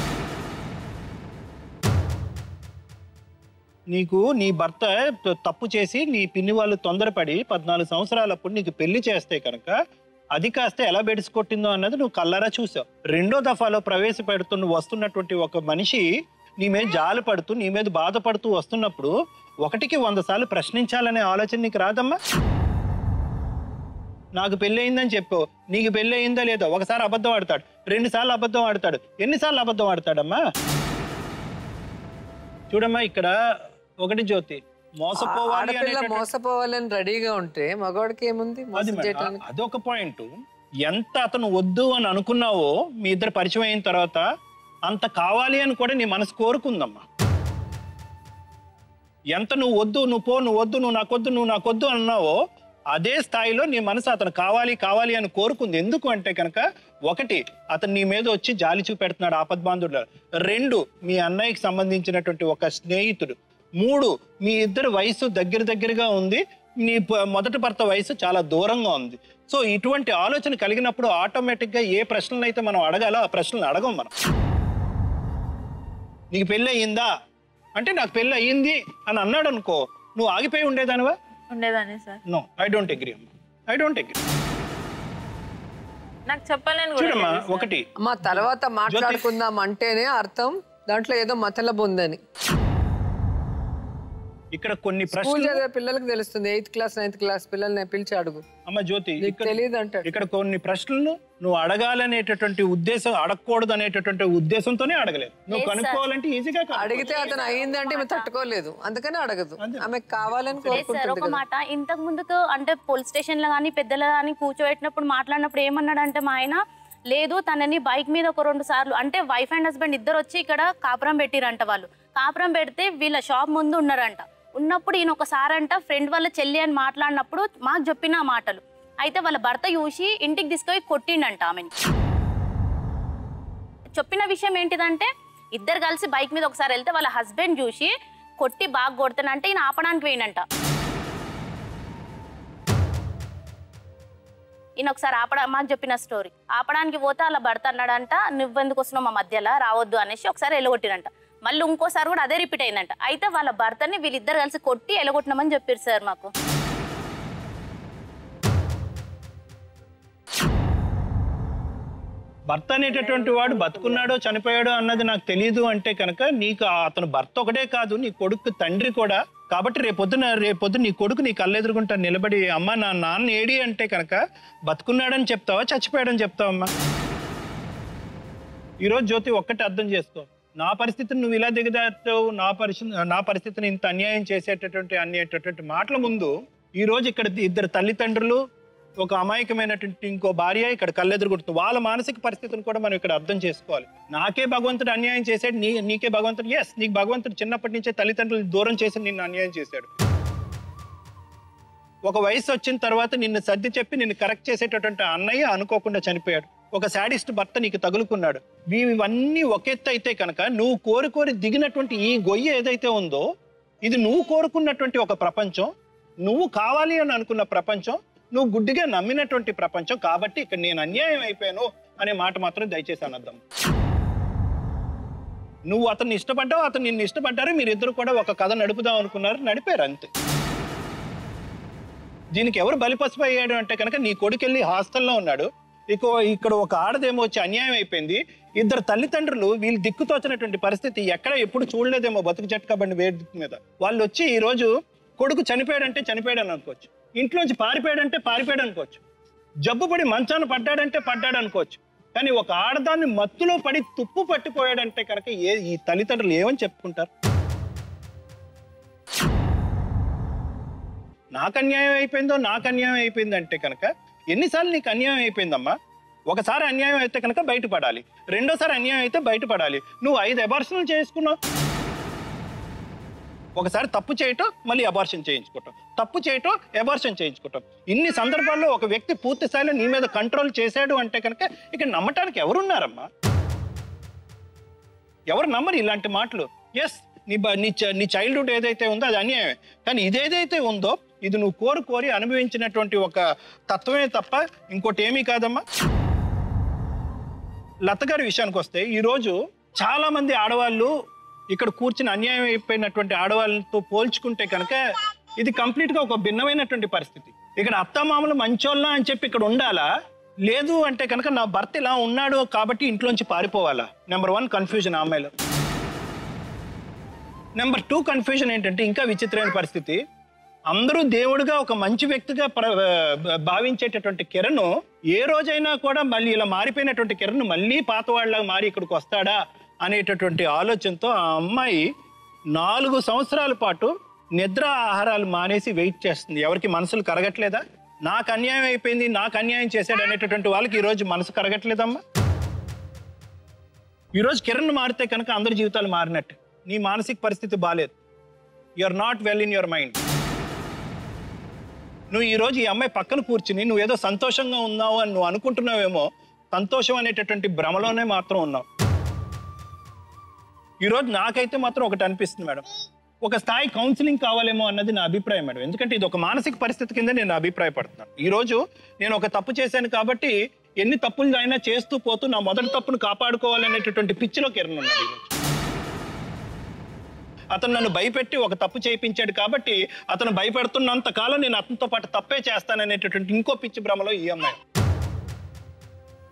నీకు నీ భర్త త- తప్పు చేసి నీ పిన్ని వాళ్ళు తొందరపడి పద్నాలుగు సంవత్సరాలప్పుడు నీకు పెళ్లి చేస్తే కనుక అది కాస్త ఎలా బెడిసి కొట్టిందో అన్నది నువ్వు కళ్ళారా చూసావు రెండో దఫాలో ప్రవేశపెడుతున్న వస్తున్నటువంటి ఒక మనిషి నీ మీద జాలి పడుతూ నీ మీద బాధపడుతూ వస్తున్నప్పుడు ఒకటికి వంద సార్లు ప్రశ్నించాలనే ఆలోచన నీకు రాదమ్మా నాకు పెళ్లి అయిందని చెప్పు నీకు పెళ్లి అయిందా లేదా ఒకసారి అబద్ధం ఆడతాడు రెండు సార్లు అబద్ధం ఆడతాడు ఎన్నిసార్లు అబద్ధం ఆడతాడమ్మా చూడమ్మా ఇక్కడ ఒకటి జ్యోతి మోసపోవాలి ఆడపిల్ల అనేటటువంటి- మోసపోవాలని రెడీగా ఉంటే మగవాడికి ఏముంది అది మోసం మేడం, చేయటానికి అదొక పాయింట్ ఎంత అతను వద్దు అని అనుకున్నావో మీ ఇద్దరు పరిచయం అయిన తర్వాత అంత కావాలి అని కూడా నీ మనసు కోరుకుందమ్మా ఎంత నువ్వు వద్దు నువ్వు పో నువ్వు వద్దు నువ్వు నాకొద్దు నువ్వు నాకొద్దు అన్నావో అదే స్థాయిలో నీ మనసు అతను కావాలి కావాలి అని కోరుకుంది ఎందుకు అంటే కనుక ఒకటి అతను నీ మీద వచ్చి జాలి చూపెడుతున్నాడు ఆపద్బాంధుడు రెండు మీ అన్నయ్యకి సంబంధించినటువంటి ఒక స్నేహితుడు మూడు మీ ఇద్దరు వయసు దగ్గర దగ్గరగా ఉంది నీ ప- మొదటి భర్త వయసు చాలా దూరంగా ఉంది సో ఇటువంటి ఆలోచన కలిగినప్పుడు ఆటోమేటిక్గా ఏ ప్రశ్నలు అయితే మనం అడగాలో ఆ ప్రశ్నలు అడగం మనం నీకు పెళ్ళి అయ్యిందా అంటే నాకు పెళ్ళి అయ్యింది అని అన్నాడు అనుకో నువ్వు ఆగిపోయి ఉండేదానివా ఉండేదాన్ని sir no I don't agree అమ్మా ఐ డోంట్ అగ్రీ నాకు చెప్పలేను కూడా చూడమ్మా తెలుసు. ఒకటి అమ్మా తర్వాత మాట్లాడుకుందాం అంటేనే అర్థం దాంట్లో ఏదో మతలబు ఉందని ఇక్కడ కొన్ని స్కూల్ ప్రశ్నలు చదివే పిల్లలకు తెలుస్తుంది ఎయిత్ క్లాస్ నైన్త్ క్లాస్ పిల్లల్ని పిలిచి అడుగు అమ్మ జ్యోతి నీకు ఇక్కడ తెలియదు అంటాడు ఇక్కడ కొన్ని ప్రశ్నలు నువ్వు అడగాలనేటటువంటి ఉద్దేశం అడగకూడదు అనేటటువంటి ఉద్దేశంతోనే అడగలేదు నువ్వు కనుక్కోవాలంటే ఈజీగా కనుక్కో. అడిగితే అతను అయిందంటే ఈమె తట్టుకోలేదు అందుకని అడగదు ఆమెకు కావాలని లేదు సార్ కోరుకుంటుంది ఒక కదా మాట ఇంతకు ముందుకు అంటే పోలీస్ స్టేషన్ లో కానీ పెద్దలు కానీ కూర్చోబెట్టినప్పుడు మాట్లాడినప్పుడు ఏమన్నాడంటే మా ఆయన లేదు తనని బైక్ మీద ఒక రెండు సార్లు అంటే వైఫ్ అండ్ హస్బెండ్ ఇద్దరు వచ్చి ఇక్కడ కాపురం పెట్టిరంట వాళ్ళు కాపురం పెడితే వీళ్ళ షాప్ ముందు ఉన్నారంట ఉన్నప్పుడు ఈయన ఒకసారి అంట ఫ్రెండ్ వాళ్ళ చెల్లి అని మాట్లాడినప్పుడు మాకు చెప్పిన ఆ మాటలు అయితే వాళ్ళ భర్త చూసి ఇంటికి తీసుకొని కొట్టిండంట ఆమెని చెప్పిన విషయం ఏంటిదంటే ఇద్దరు కలిసి బైక్ మీద ఒకసారి వెళ్తే వాళ్ళ హస్బెండ్ చూసి కొట్టి బాగా కొడతానంటే ఈయన ఆపడానికి పోయినంట ఈయన ఒకసారి ఆపడా మాకు చెప్పిన స్టోరీ ఆపడానికి పోతే అలా భర్త అన్నాడంట నువ్వెందుకు వస్తున్నావు మా మధ్యలో రావద్దు అనేసి ఒకసారి ఎలగొట్టినంట మళ్ళీ ఇంకోసారి కూడా అదే రిపీట్ అయిందంట అయితే వాళ్ళ భర్తని వీళ్ళిద్దరు కలిసి కొట్టి ఎలగొట్టినామని చెప్పారు సార్ మాకు భర్త అనేటటువంటి వాడు బతుకున్నాడో చనిపోయాడో అన్నది నాకు తెలియదు అంటే కనుక నీకు ఆ అతను భర్త ఒకటే కాదు నీ కొడుకు తండ్రి కూడా కాబట్టి రేపొద్దున రేపొద్దు నీ కొడుకు నీ కళ్ళెదురుగుంటా నిలబడి అమ్మ నా నాన్న ఏడి అంటే కనుక బతుకున్నాడని చెప్తావా చచ్చిపోయాడని చెప్తావమ్మా ఈరోజు జ్యోతి ఒక్కటి అర్థం చేసుకో నా పరిస్థితిని నువ్వు ఇలా దిగజారుతావు నా పరిస్థితి నా పరిస్థితిని ఇంత అన్యాయం చేసేటటువంటి అనేటటువంటి మాటల ముందు ఈ రోజు ఇక్కడ ఇద్దరు తల్లిదండ్రులు ఒక అమాయకమైనటువంటి ఇంకో భార్య ఇక్కడ కళ్ళెదురుగుతుంది వాళ్ళ మానసిక పరిస్థితిని కూడా మనం ఇక్కడ అర్థం చేసుకోవాలి నాకే భగవంతుడు అన్యాయం చేశాడు నీ నీకే భగవంతుడు ఎస్ నీకు భగవంతుడు చిన్నప్పటి నుంచే తల్లిదండ్రులు దూరం చేసి నిన్ను అన్యాయం చేశాడు ఒక వయసు వచ్చిన తర్వాత నిన్ను సర్ది చెప్పి నిన్ను కరెక్ట్ చేసేటటువంటి అన్నయ్య అనుకోకుండా చనిపోయాడు ఒక శాడిస్ట్ భర్త నీకు తగులుకున్నాడు ఇవి- ఇవన్నీ ఒక ఎత్తు అయితే కనుక నువ్వు కోరి కోరి దిగినటువంటి ఈ గొయ్యి ఏదైతే ఉందో ఇది నువ్వు కోరుకున్నటువంటి ఒక ప్రపంచం నువ్వు కావాలి అని అనుకున్న ప్రపంచం నువ్వు గుడ్డిగా నమ్మినటువంటి ప్రపంచం కాబట్టి ఇక్కడ నేను అన్యాయం అయిపోయాను అనే మాట మాత్రం దయచేసి అనద్దాం నువ్వు అతన్ని ఇష్టపడ్డావు అతను నిన్ను ఇష్టపడ్డారు మీరిద్దరు కూడా ఒక కథ నడుపుదాం అనుకున్నారు నడిపారు అంతే దీనికి ఎవరు బలిపసుపు అయ్యాడు అంటే కనుక నీ కొడుకెళ్ళి హాస్టల్లో ఉన్నాడు ఇక ఇక్కడ ఒక ఆడదేమో వచ్చి అన్యాయం అయిపోయింది ఇద్దరు తల్లిదండ్రులు వీళ్ళు దిక్కుతోచినటువంటి పరిస్థితి ఎక్కడ ఎప్పుడు చూడలేదేమో బతుకు జట్కబండి వేడి దిక్కు మీద వాళ్ళు వచ్చి ఈ రోజు కొడుకు చనిపోయాడంటే చనిపోయాడని అనుకోవచ్చు ఇంట్లోంచి పారిపోయాడంటే పారిపోయాడు అనుకోవచ్చు జబ్బుపడి మంచాన పడ్డాడంటే పడ్డాడు అనుకోవచ్చు కానీ ఒక ఆడదాన్ని మత్తులో పడి తుప్పు పట్టిపోయాడంటే కనుక ఏ ఈ తల్లిదండ్రులు ఏమని చెప్పుకుంటారు నాకు అన్యాయం అయిపోయిందో నాకు అన్యాయం అయిపోయింది అంటే కనుక ఎన్నిసార్లు నీకు అన్యాయం అయిపోయిందమ్మా ఒకసారి అన్యాయం అయితే కనుక బయటపడాలి రెండోసారి అన్యాయం అయితే బయటపడాలి నువ్వు ఐదు అబార్షన్లు చేసుకున్నావు ఒకసారి తప్పు చేయటం మళ్ళీ అబార్షన్ చేయించుకోవటం తప్పు చేయటం అబార్షన్ చేయించుకోవటం ఇన్ని సందర్భాల్లో ఒక వ్యక్తి పూర్తి స్థాయిలో నీ మీద కంట్రోల్ చేశాడు అంటే కనుక ఇక్కడ నమ్మటానికి ఎవరున్నారమ్మా ఎవరు నమ్మరు ఇలాంటి మాటలు ఎస్ నీ బ- నీ చ- నీ చైల్డ్హుడ్ ఏదైతే ఉందో అది అన్యాయమే కానీ ఇదేదైతే ఉందో ఇది నువ్వు కోరు కోరి అనుభవించినటువంటి ఒక తత్వమే తప్ప ఇంకోటి ఏమీ కాదమ్మా లత గారి విషయానికి వస్తే ఈరోజు చాలా మంది ఆడవాళ్ళు ఇక్కడ కూర్చుని అన్యాయం అయిపోయినటువంటి ఆడవాళ్ళతో పోల్చుకుంటే కనుక ఇది కంప్లీట్ గా ఒక భిన్నమైనటువంటి పరిస్థితి ఇక్కడ అత్తమామలు మంచోళ్ళ అని చెప్పి ఇక్కడ ఉండాలా లేదు అంటే కనుక నా భర్త ఇలా ఉన్నాడు కాబట్టి ఇంట్లోంచి పారిపోవాలా నెంబర్ వన్ కన్ఫ్యూజన్ అమ్మాయిలో నెంబర్ టూ కన్ఫ్యూజన్ ఏంటంటే ఇంకా విచిత్రమైన పరిస్థితి అందరూ దేవుడిగా ఒక మంచి వ్యక్తిగా ప్ర- భావించేటటువంటి కిరణ్ ఏ రోజైనా కూడా మళ్ళీ ఇలా మారిపోయినటువంటి కిరణ్ మళ్ళీ పాత వాళ్ళగా మారి ఇక్కడికి వస్తాడా అనేటటువంటి ఆలోచనతో ఆ అమ్మాయి నాలుగు సంవత్సరాల పాటు నిద్ర ఆహారాలు మానేసి వెయిట్ చేస్తుంది ఎవరికి మనసులు కరగట్లేదా నాకు అన్యాయం అయిపోయింది నాకు అన్యాయం చేశాడు అనేటటువంటి వాళ్ళకి ఈరోజు మనసు కరగట్లేదమ్మా ఈరోజు కిరణ్ మారితే కనుక అందరి జీవితాలు మారినట్టు నీ మానసిక పరిస్థితి బాగాలేదు you are not well in your mind నువ్వు ఈ రోజు ఈ అమ్మాయి పక్కన కూర్చుని నువ్వు ఏదో సంతోషంగా ఉన్నావు అని నువ్వు అనుకుంటున్నావేమో సంతోషం అనేటటువంటి భ్రమలోనే మాత్రం ఉన్నావు ఈరోజు నాకైతే మాత్రం ఒకటి అనిపిస్తుంది మేడం ఒక స్థాయి కౌన్సిలింగ్ కావాలేమో అన్నది నా అభిప్రాయం మేడం ఎందుకంటే ఇది ఒక మానసిక పరిస్థితి కింద నేను అభిప్రాయపడుతున్నాను ఈ రోజు నేను ఒక తప్పు చేశాను కాబట్టి ఎన్ని తప్పులు అయినా చేస్తూ పోతూ నా మొదటి తప్పును కాపాడుకోవాలనేటటువంటి పిచ్చిలో కిరణ్ ఉన్నాడు ఈరోజు అతను నన్ను భయపెట్టి ఒక తప్పు చేయించాడు కాబట్టి అతను భయపెడుతున్నంత కాలం నేను అతనితో పాటు తప్పే చేస్తాననేటటువంటి ఇంకో పిచ్చి భ్రమలో ఈ అమ్మాయి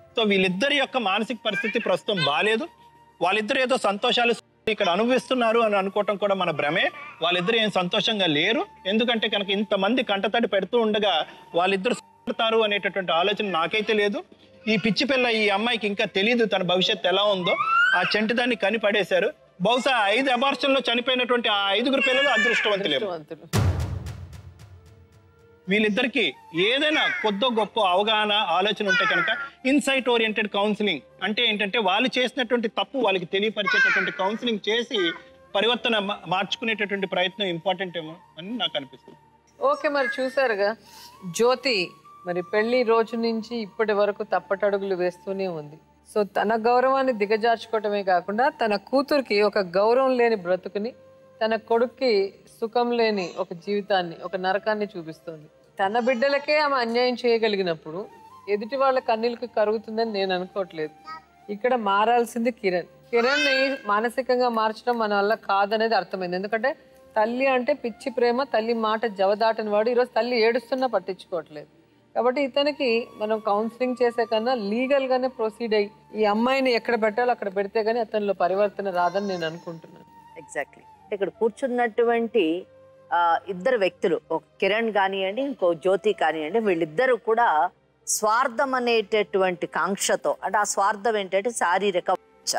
సో వీళ్ళిద్దరి యొక్క మానసిక పరిస్థితి ప్రస్తుతం బాగాలేదు వాళ్ళిద్దరు ఏదో సంతోషాలు ఇక్కడ అనుభవిస్తున్నారు అని అనుకోవటం కూడా మన భ్రమే వాళ్ళిద్దరు ఏం సంతోషంగా లేరు ఎందుకంటే కనుక ఇంతమంది కంటతడి పెడుతూ ఉండగా వాళ్ళిద్దరు పడతారు అనేటటువంటి ఆలోచన నాకైతే లేదు ఈ పిచ్చి పిల్ల ఈ అమ్మాయికి ఇంకా తెలియదు తన భవిష్యత్తు ఎలా ఉందో ఆ చెంటిదాన్ని కనిపడేశారు బహుశా ఆ ఐదు అబార్షన్లో చనిపోయినటువంటి ఆ ఐదుగురు పిల్లలు అదృష్టవంతులేమో అదృష్టవంతులు. వీళ్ళిద్దరికి ఏదైనా కొద్దో గొప్ప అవగాహన ఆలోచన ఉంటే కనుక ఇన్సైట్ ఓరియంటెడ్ కౌన్సిలింగ్ అంటే ఏంటంటే వాళ్ళు చేసినటువంటి తప్పు వాళ్ళకి తెలియపరిచేటటువంటి కౌన్సిలింగ్ చేసి పరివర్తన మా- మార్చుకునేటటువంటి ప్రయత్నం ఇంపార్టెంట్ ఏమో అని నాకు అనిపిస్తుంది ఓకే మరి చూసారుగా జ్యోతి మరి పెళ్లి రోజు నుంచి ఇప్పటి వరకు తప్పటడుగులు వేస్తూనే ఉంది సో తన గౌరవాన్ని దిగజార్చుకోవటమే కాకుండా తన కూతురికి ఒక గౌరవం లేని బ్రతుకుని తన కొడుక్కి సుఖం లేని ఒక జీవితాన్ని ఒక నరకాన్ని చూపిస్తుంది తన బిడ్డలకే ఆమె అన్యాయం చేయగలిగినప్పుడు ఎదుటి వాళ్ళ కన్నీళ్ళకి కరుగుతుందని నేను అనుకోవట్లేదు ఇక్కడ మారాల్సింది కిరణ్ కిరణ్ ని మానసికంగా మార్చడం మన వల్ల కాదనేది అర్థమైంది ఎందుకంటే తల్లి అంటే పిచ్చి ప్రేమ తల్లి మాట జవదాటని వాడు ఈరోజు తల్లి ఏడుస్తున్నా పట్టించుకోవట్లేదు కాబట్టి ఇతనికి మనం కౌన్సిలింగ్ చేసే కన్నా లీగల్ గానే ప్రొసీడ్ అయ్యి ఈ అమ్మాయిని ఎక్కడ పెట్టాలో అక్కడ పెడితే గానీ అతనిలో పరివర్తన రాదని నేను అనుకుంటున్నాను ఎగ్జాక్ట్లీ ఇక్కడ కూర్చున్నటువంటి ఆ, ఇద్దరు వ్యక్తులు ఒక కిరణ్ కానివ్వండి ఇంకో జ్యోతి కానివ్వండి వీళ్ళిద్దరూ కూడా స్వార్థం అనేటటువంటి కాంక్షతో అంటే ఆ స్వార్థం ఏంటంటే శారీరక వాంఛ.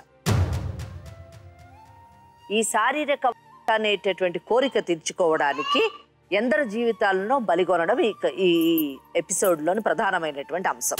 ఈ శారీరక వాంఛ అనేటటువంటి కోరిక తీర్చుకోవడానికి ఎందరు జీవితాలను బలిగొనడం ఈ ఈ ఎపిసోడ్లోని ప్రధానమైనటువంటి అంశం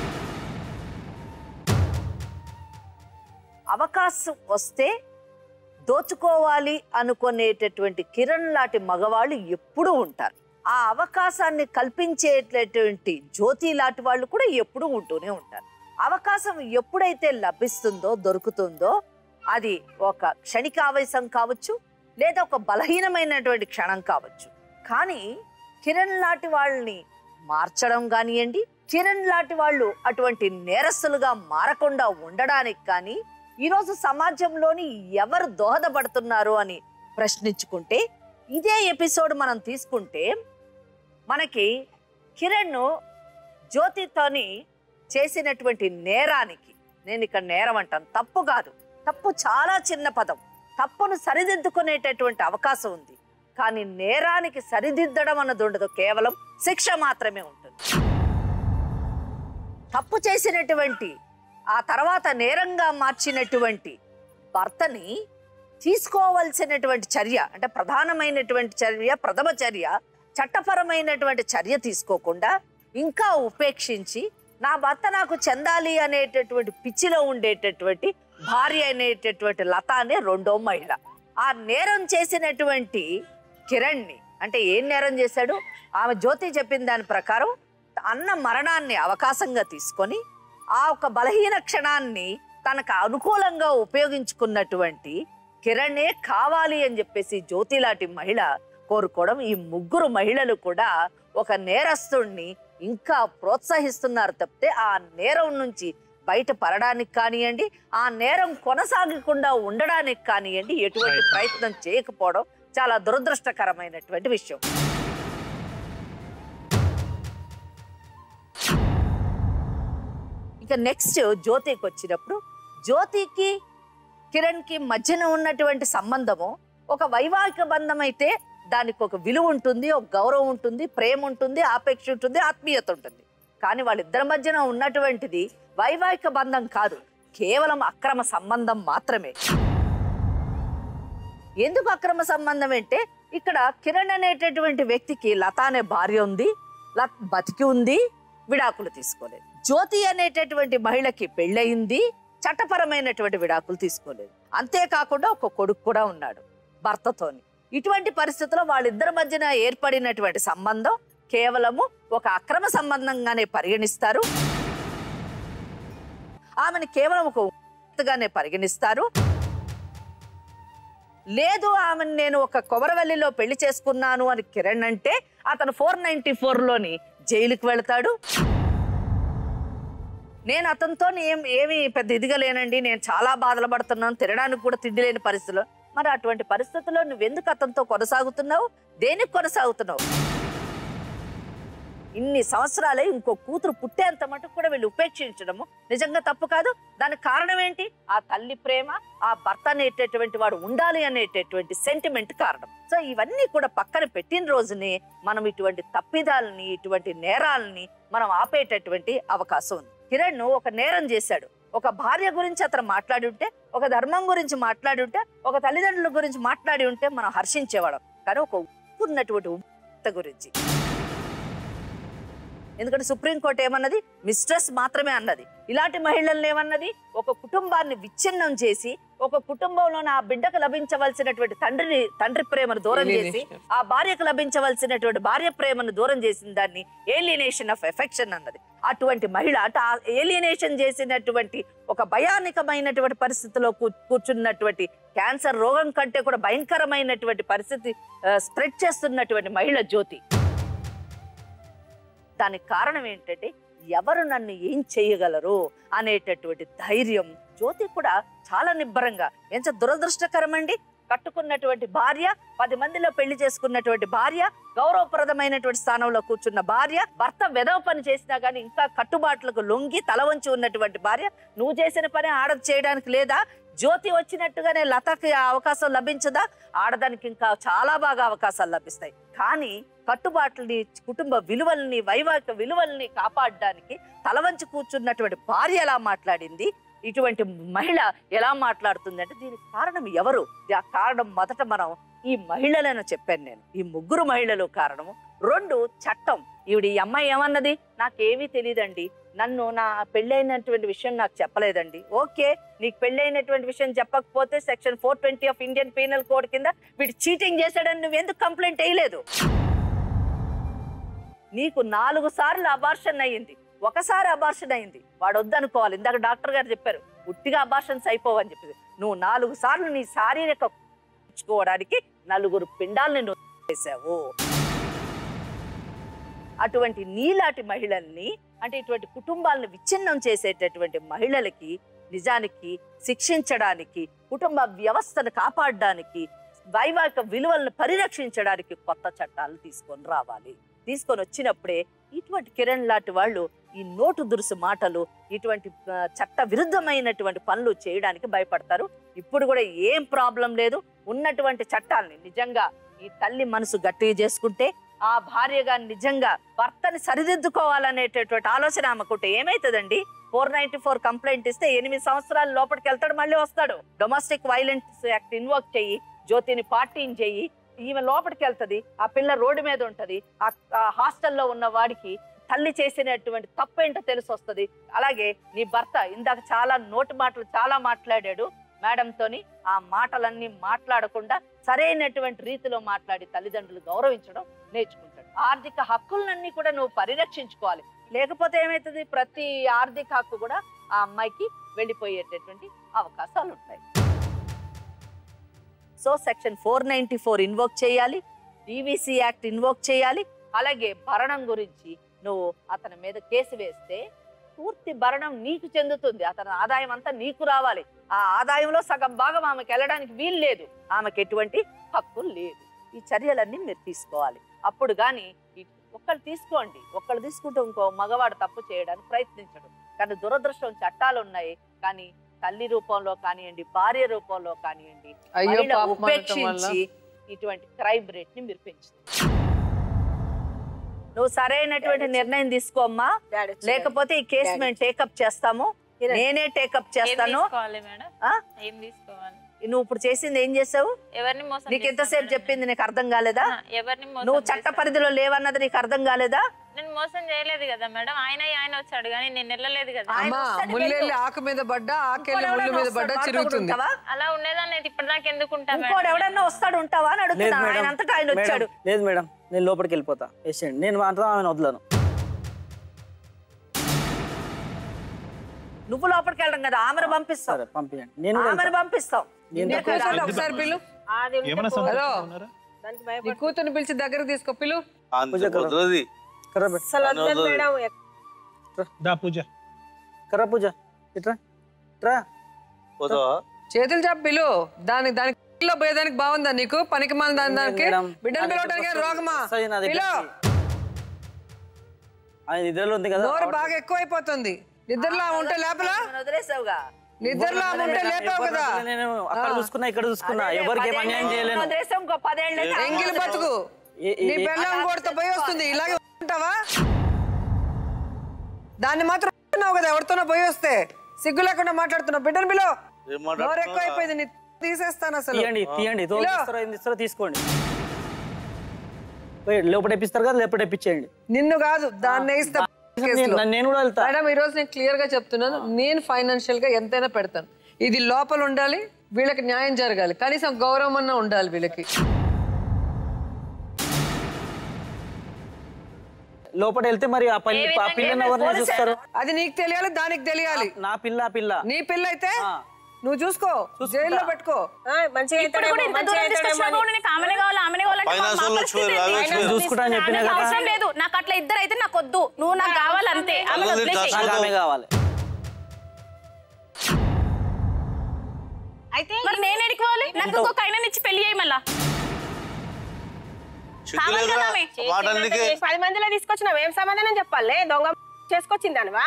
అవకాశం వస్తే దోచుకోవాలి అనుకునేటటువంటి కిరణ్ లాంటి మగవాళ్ళు ఎప్పుడూ ఉంటారు ఆ అవకాశాన్ని కల్పించేటటువంటి జ్యోతి లాంటి వాళ్ళు కూడా ఎప్పుడూ ఉంటూనే ఉంటారు అవకాశం ఎప్పుడైతే లభిస్తుందో దొరుకుతుందో అది ఒక క్షణికావేశం కావచ్చు లేదా ఒక బలహీనమైనటువంటి క్షణం కావచ్చు కానీ కిరణ్ లాంటి వాళ్ళని మార్చడం కానివ్వండి కిరణ్ లాంటి వాళ్ళు అటువంటి నేరస్తులుగా మారకుండా ఉండడానికి కానీ ఈరోజు సమాజంలోని ఎవరు దోహదపడుతున్నారు అని ప్రశ్నించుకుంటే ఇదే ఎపిసోడ్ మనం తీసుకుంటే మనకి కిరణ్ జ్యోతితోని చేసినటువంటి నేరానికి నేను ఇక్కడ నేరం అంటాను తప్పు కాదు తప్పు చాలా చిన్న పదం తప్పును సరిదిద్దుకునేటటువంటి అవకాశం ఉంది కానీ నేరానికి సరిదిద్దడం అన్నది ఉండదు కేవలం శిక్ష మాత్రమే ఉంటుంది తప్పు చేసినటువంటి ఆ తర్వాత నేరంగా మార్చినటువంటి భర్తని తీసుకోవలసినటువంటి చర్య అంటే ప్రధానమైనటువంటి చర్య ప్రథమ చర్య చట్టపరమైనటువంటి చర్య తీసుకోకుండా ఇంకా ఉపేక్షించి నా భర్త నాకు చెందాలి అనేటటువంటి పిచ్చిలో ఉండేటటువంటి భార్య అనేటటువంటి లత అనే రెండో మహిళ ఆ నేరం చేసినటువంటి కిరణ్ని అంటే ఏం నేరం చేశాడు ఆమె జ్యోతి చెప్పిన దాని ప్రకారం అన్న మరణాన్ని అవకాశంగా తీసుకొని ఆ ఒక బలహీన క్షణాన్ని తనకు అనుకూలంగా ఉపయోగించుకున్నటువంటి కిరణే కావాలి అని చెప్పేసి జ్యోతి లాంటి మహిళ కోరుకోవడం ఈ ముగ్గురు మహిళలు కూడా ఒక నేరస్తుడిని ఇంకా ప్రోత్సహిస్తున్నారు తప్పితే ఆ నేరం నుంచి బయట పడడానికి కానివ్వండి ఆ నేరం కొనసాగకుండా ఉండడానికి కానివ్వండి ఎటువంటి ప్రయత్నం చేయకపోవడం చాలా దురదృష్టకరమైనటువంటి విషయం ఇక నెక్స్ట్ జ్యోతికి వచ్చినప్పుడు జ్యోతికి కిరణ్ కి మధ్యన ఉన్నటువంటి సంబంధము ఒక వైవాహిక బంధం అయితే దానికి ఒక విలువ ఉంటుంది ఒక గౌరవం ఉంటుంది ప్రేమ ఉంటుంది ఆపేక్ష ఉంటుంది ఆత్మీయత ఉంటుంది కానీ వాళ్ళిద్దరి మధ్యన ఉన్నటువంటిది వైవాహిక బంధం కాదు కేవలం అక్రమ సంబంధం మాత్రమే ఎందుకు అక్రమ సంబంధం అంటే ఇక్కడ కిరణ్ అనేటటువంటి వ్యక్తికి లత అనే భార్య ఉంది లత బతికి ఉంది విడాకులు తీసుకోలేదు జ్యోతి అనేటటువంటి మహిళకి పెళ్ళయింది చట్టపరమైనటువంటి విడాకులు తీసుకోలేదు అంతేకాకుండా ఒక కొడుకు కూడా ఉన్నాడు భర్తతోని ఇటువంటి పరిస్థితుల్లో వాళ్ళిద్దరి మధ్యన ఏర్పడినటువంటి సంబంధం కేవలము ఒక అక్రమ సంబంధంగానే పరిగణిస్తారు ఆమెను కేవలం ఒక గానే పరిగణిస్తారు లేదు ఆమెను నేను ఒక కొమరవెల్లిలో పెళ్లి చేసుకున్నాను అని కిరణ్ అంటే అతను ఫోర్ నైన్టీ లోని జైలుకి వెళ్తాడు నేను అతనితో ఏం ఏమి పెద్ద ఇదిగా లేనండి నేను చాలా బాధలు పడుతున్నాను తినడానికి కూడా తిండి లేని పరిస్థితిలో మరి అటువంటి పరిస్థితుల్లో నువ్వెందుకు అతనితో కొనసాగుతున్నావు దేనికి కొనసాగుతున్నావు ఇన్ని సంవత్సరాలే ఇంకో కూతురు పుట్టేంత మటుకు కూడా వీళ్ళు ఉపేక్షించడము నిజంగా తప్పు కాదు దానికి కారణం ఏంటి ఆ తల్లి ప్రేమ ఆ భర్త అనేటటువంటి వాడు ఉండాలి అనేటటువంటి సెంటిమెంట్ కారణం సో ఇవన్నీ కూడా పక్కన పెట్టిన రోజునే మనం ఇటువంటి తప్పిదాలని ఇటువంటి నేరాలని మనం ఆపేటటువంటి అవకాశం ఉంది కిరణ్ ఒక నేరం చేశాడు ఒక భార్య గురించి అతను మాట్లాడి ఉంటే ఒక ధర్మం గురించి మాట్లాడి ఉంటే ఒక తల్లిదండ్రుల గురించి మాట్లాడి ఉంటే మనం హర్షించేవాళ్ళం కానీ ఒక ఉన్నటువంటి ఉత్త గురించి ఎందుకంటే సుప్రీంకోర్టు ఏమన్నది మిస్ట్రెస్ మాత్రమే అన్నది ఇలాంటి మహిళల్ని ఏమన్నది ఒక కుటుంబాన్ని విచ్ఛిన్నం చేసి ఒక కుటుంబంలోని ఆ బిడ్డకు లభించవలసినటువంటి తండ్రిని తండ్రి ప్రేమను దూరం చేసి ఆ భార్యకు లభించవలసినటువంటి భార్య ప్రేమను దూరం చేసిన దాన్ని ఏలియనేషన్ ఆఫ్ ఎఫెక్షన్ అన్నది అటువంటి మహిళ అంటే ఆ ఏలియనేషన్ చేసినటువంటి ఒక భయానికమైనటువంటి పరిస్థితిలో కూ- కూర్చున్నటువంటి క్యాన్సర్ రోగం కంటే కూడా భయంకరమైనటువంటి పరిస్థితి స్ప్రెడ్ చేస్తున్నటువంటి మహిళ జ్యోతి దానికి కారణం ఏంటంటే ఎవరు నన్ను ఏం చేయగలరు అనేటటువంటి ధైర్యం జ్యోతి కూడా చాలా నిబ్బరంగా ఎంత దురదృష్టకరం అండి కట్టుకున్నటువంటి భార్య పది మందిలో పెళ్లి చేసుకున్నటువంటి భార్య గౌరవప్రదమైనటువంటి స్థానంలో కూర్చున్న భార్య భర్త వెదవ పని చేసినా గానీ ఇంకా కట్టుబాట్లకు లొంగి తల వంచి ఉన్నటువంటి భార్య నువ్వు చేసిన పని ఆడ చేయడానికి లేదా జ్యోతి వచ్చినట్టుగానే లతకి ఆ అవకాశం లభించదా ఆడదానికి ఇంకా చాలా బాగా అవకాశాలు లభిస్తాయి కానీ కట్టుబాట్లని కుటుంబ విలువల్ని వైవాహిక విలువల్ని కాపాడడానికి తలవంచి కూర్చున్నటువంటి భార్య ఎలా మాట్లాడింది ఇటువంటి మహిళ ఎలా మాట్లాడుతుంది అంటే దీనికి కారణం ఎవరు ఆ కారణం మొదట మనం ఈ మహిళలను చెప్పాను నేను ఈ ముగ్గురు మహిళలు కారణము రెండు చట్టం ఈవిడ ఈ అమ్మాయి ఏమన్నది నాకేమీ తెలియదండి నన్ను నా పెళ్ళైనటువంటి విషయం నాకు చెప్పలేదండి ఓకే నీకు పెళ్ళైనటువంటి విషయం చెప్పకపోతే section four twenty of Indian penal code కింద వీడు చీటింగ్ చేశాడని నువ్వు ఎందుకు కంప్లైంట్ వేయలేదు నీకు నాలుగు సార్లు అబార్షన్ అయ్యింది ఒకసారి అబార్షన్ అయింది వాడు వద్దనుకోవాలి ఇందాక డాక్టర్ గారు చెప్పారు ఉట్టిగా అబార్షన్స్ అయిపోవని చెప్పి నువ్వు నాలుగు సార్లు నీ శారీరక ఉంచుకోవడానికి నలుగురు పిండాలని నువ్వు చేసావు అటువంటి నీలాంటి మహిళల్ని అంటే ఇటువంటి కుటుంబాలను విచ్ఛిన్నం చేసేటటువంటి మహిళలకి నిజానికి శిక్షించడానికి కుటుంబ వ్యవస్థను కాపాడడానికి వైవాహిక విలువలను పరిరక్షించడానికి కొత్త చట్టాలు తీసుకొని రావాలి తీసుకొని వచ్చినప్పుడే ఇటువంటి కిరణ్ లాంటి వాళ్ళు ఈ నోటు దురుసు మాటలు ఇటువంటి ఆ, చట్ట విరుద్ధమైనటువంటి పనులు చేయడానికి భయపడతారు ఇప్పుడు కూడా ఏం ప్రాబ్లం లేదు ఉన్నటువంటి చట్టాలని నిజంగా ఈ తల్లి మనసు గట్టిగా చేసుకుంటే ఆ భార్యగా నిజంగా భర్తని సరిదిద్దుకోవాలనేటటువంటి ఆలోచన ఆమెకుంటే ఏమైతుందండి ఫోర్ నైన్టీ ఫోర్ కంప్లైంట్ ఇస్తే ఎనిమిది సంవత్సరాల లోపలికి వెళ్తాడు మళ్ళీ వస్తాడు డొమెస్టిక్ వైలెన్స్ యాక్ట్ ఇన్వోక్ చెయ్యి జ్యోతిని పార్టీని చెయ్యి ఈమె లోపలికి వెళ్తది ఆ పిల్ల రోడ్డు మీద ఉంటది ఆ ఆ హాస్టల్లో ఉన్న వాడికి తల్లి చేసినటువంటి తప్పేంటో తెలిసి వస్తుంది అలాగే నీ భర్త ఇందాక చాలా నోటి మాటలు చాలా మాట్లాడాడు మేడం తోని ఆ మాటలన్నీ మాట్లాడకుండా సరైనటువంటి రీతిలో మాట్లాడి తల్లిదండ్రులు గౌరవించడం నేర్చుకుంటాడు ఆర్థిక హక్కులన్నీ కూడా నువ్వు పరిరక్షించుకోవాలి లేకపోతే ఏమవుతుంది ప్రతి ఆర్థిక హక్కు కూడా ఆ అమ్మాయికి వెళ్ళిపోయేటటువంటి అవకాశాలు ఉంటాయి so section four ninety four invoke చేయాలి డివిసి యాక్ట్ ఇన్వోక్ చేయాలి అలాగే భరణం గురించి నువ్వు అతని మీద కేసు వేస్తే పూర్తి భరణం నీకు చెందుతుంది అతని ఆదాయం అంతా నీకు రావాలి ఆ ఆదాయంలో సగం భాగం ఆమెకి వెళ్ళడానికి వీలు లేదు ఆమెకి ఎటువంటి హక్కు లేదు ఈ చర్యలన్నీ మీరు తీసుకోవాలి అప్పుడు కానీ ఒక్కళ్ళు తీసుకోండి ఒక్కళ్ళు తీసుకుంటే ఇంకో మగవాడు తప్పు చేయడానికి ప్రయత్నించడు కానీ దురదృష్టం చట్టాలు ఉన్నాయి కానీ తల్లి రూపంలో కానివ్వండి భార్య రూపంలో కానివ్వండి అయ్యో మహిళ పాపం అనటం వల్ల ఉపేక్షించి ఇటువంటి క్రైమ్ రేట్ ని మీరు పెంచుతారు నువ్వు సరైనటువంటి నిర్ణయం తీసుకోమ్మా లేకపోతే ఈ కేసు మేము టేకప్ చేస్తాము నేనే టేకప్ ఏం చేస్తాను తీసుకోవాలి మేడం ఆ? ఏం తీసుకోవాలి నువ్వు ఇప్పుడు చేసింది ఏం చేసావు ఎవరిని మోసం నీకు చేశాను ఎంతసేపు మేడం? చెప్పింది నీకు అర్థం కాలేదా ఆ, ఎవరిని మోసం నువ్వు చట్ట చేశాను? పరిధిలో లేవన్నది నీకు అర్థం కాలేదా నేను మోసం చేయలేదు కదా మేడం ఆయన ఆయన వచ్చాడు కానీ నేను వెళ్ళలేదు కదా ఆయన అమ్మా వస్తాడు ముల్లెళ్ళి వెళ్ళు. ఆకు మీద పడ్డా ఆకెళ్ళి ఇంకోడు ముళ్ళు ఎవడన్నా మీద పడ్డా వస్తాడు, చిరుగుతుంది ఉంటావా? అలా ఉండేదాన్ని అయితే ఇప్పటిదాకా ఎందుకు ఉంటా మేడం ఇంకోడు ఎవడన్నా వస్తాడు ఉంటావా అని లేదు అడుగుతున్నా ఆయన మేడం అంతటా ఆయన వచ్చాడు మేడం, లేదు మేడం నేను లోపలికి వెళ్ళిపోతా వేసేయండి నేను మాత్రం ఆమెను వదలను నువ్వు లోపలికి వెళ్ళడం కదా ఆమెను పంపిస్తావు సరే పంపించండి నేను కూడా ఆమెను వెళ్తా. పంపిస్తావు నేను నీ తక్కువ కూతుర్ని చేస్తాను. ఒకసారి పిలు అది ఉంటే ఏమైనా పో- సంతోషంగా హలో. ఉన్నారా దానికి నీ భయపడు కూతుర్ని పిలిచి దగ్గరకు తీసుకో పిలు అంత పూజ కదా. కుదరది కర్ర పెట్టు. అసలు వద్దు అనవసరం. మేడం ఎక్- దా పూజ కర్ర పూజ ఇట్రా ఇట్రా పోతావా చేతులు చెప్పు పిలు దానికి దానికి పిల్లో పోయేదానికి బాగుందా నీకు పనికి మాల దాని దానికి మేడం, బిడ్డను నా పిలవడానికి దగ్గరికి రోగమా వస్తుంది నా పిలో దగ్గరికి. ఆయన నిద్రలో ఉంది కదా నోరు బాగా ఎక్కువైపోతుంది నిద్రలో ఉంటే లేపలా వదిలేసావుగా నిద్రలో ఉంటే లేపావు కదా నేను అక్కడ చూసుకున్నా ఇక్కడ చూసుకున్నా ఎవరికి ఏం అన్యాయం చేయలేను వదిలేసాం ఇంకో పదేళ్ళు ఎంగిలి బతుకు ఏ- ఏ- నీ బెల్లం కొడితే పోయి వస్తుంది ఇలాగే ఉంటావా దాన్ని మాత్రం ఉన్నావు కదా ఎవరితోనో పోయి వస్తే సిగ్గు లేకుండా మాట్లాడుతున్నావు బిడ్డను బిలో ఏం నోరు మాట్లాడుతున్నావు? ఎక్కువ అయిపోయింది నీ తీసేస్తాను అసలు తీయండి తీయండి తోలు ఇలా. తీస్తారో ఏం తీస్తారో తీసుకోండి పోయి లోపల ఎప్పిస్తారు కదా లోపల ఎప్పించేయండి నిన్ను కాదు దాన్ని వేయిస్తా కేసులో. నేను- నేను కూడా వెళ్తా మేడం ఈ రోజు నేను క్లియర్ గా చెప్తున్నాను నేను ఫైనాన్షియల్ గా ఎంతైనా పెడతాను ఇది లోపల ఉండాలి వీళ్ళకి న్యాయం జరగాలి కనీసం గౌరవం అన్నా ఉండాలి వీళ్ళకి లోపల వెళ్తే మరి ఆ పల్లి ఆ పిల్లని ఎవరిని చూస్తారు అది నీకు తెలియాలి దానికి తెలియాలి నా పిల్ల ఆ పిల్ల నీ పిల్ల అయితే నువ్వు చూసుకో జైల్లో పెట్టుకో మంచిగా ఇప్పుడు కూడా ఇంత దూరం తీసుకొచ్చినా కూడా నీకు ఆమెనే కావాలి ఆమెనే కావాలంటే ఫైనాన్స్ మా వాళ్ళు పరిస్థితి వచ్చి ఏంటి? రావచ్చు. నేను చూసుకుంటా అని చెప్పినా నాకు కదా అవసరం లేదు నాకు అట్లా ఇద్దరు అయితే నాకు వద్దు నువ్వు నాకు కావాలంతే ఆమె అల్లరి వదిలేసేయ్. దాచుకో. నాకు ఆమె కావాలి అయితే మరి నేను ఎడుకోవాలి నాకు ఇంకొక ఆయన ఇచ్చి పెళ్లి చేయి మళ్ళా సిగ్గు కావాలి లేదురా? కదా ఆమె. మాటలకి పది మందిలో తీసుకొచ్చినావు ఏం సమాధానం చెప్పాలి దొంగ చేసుకొచ్చింది దానివా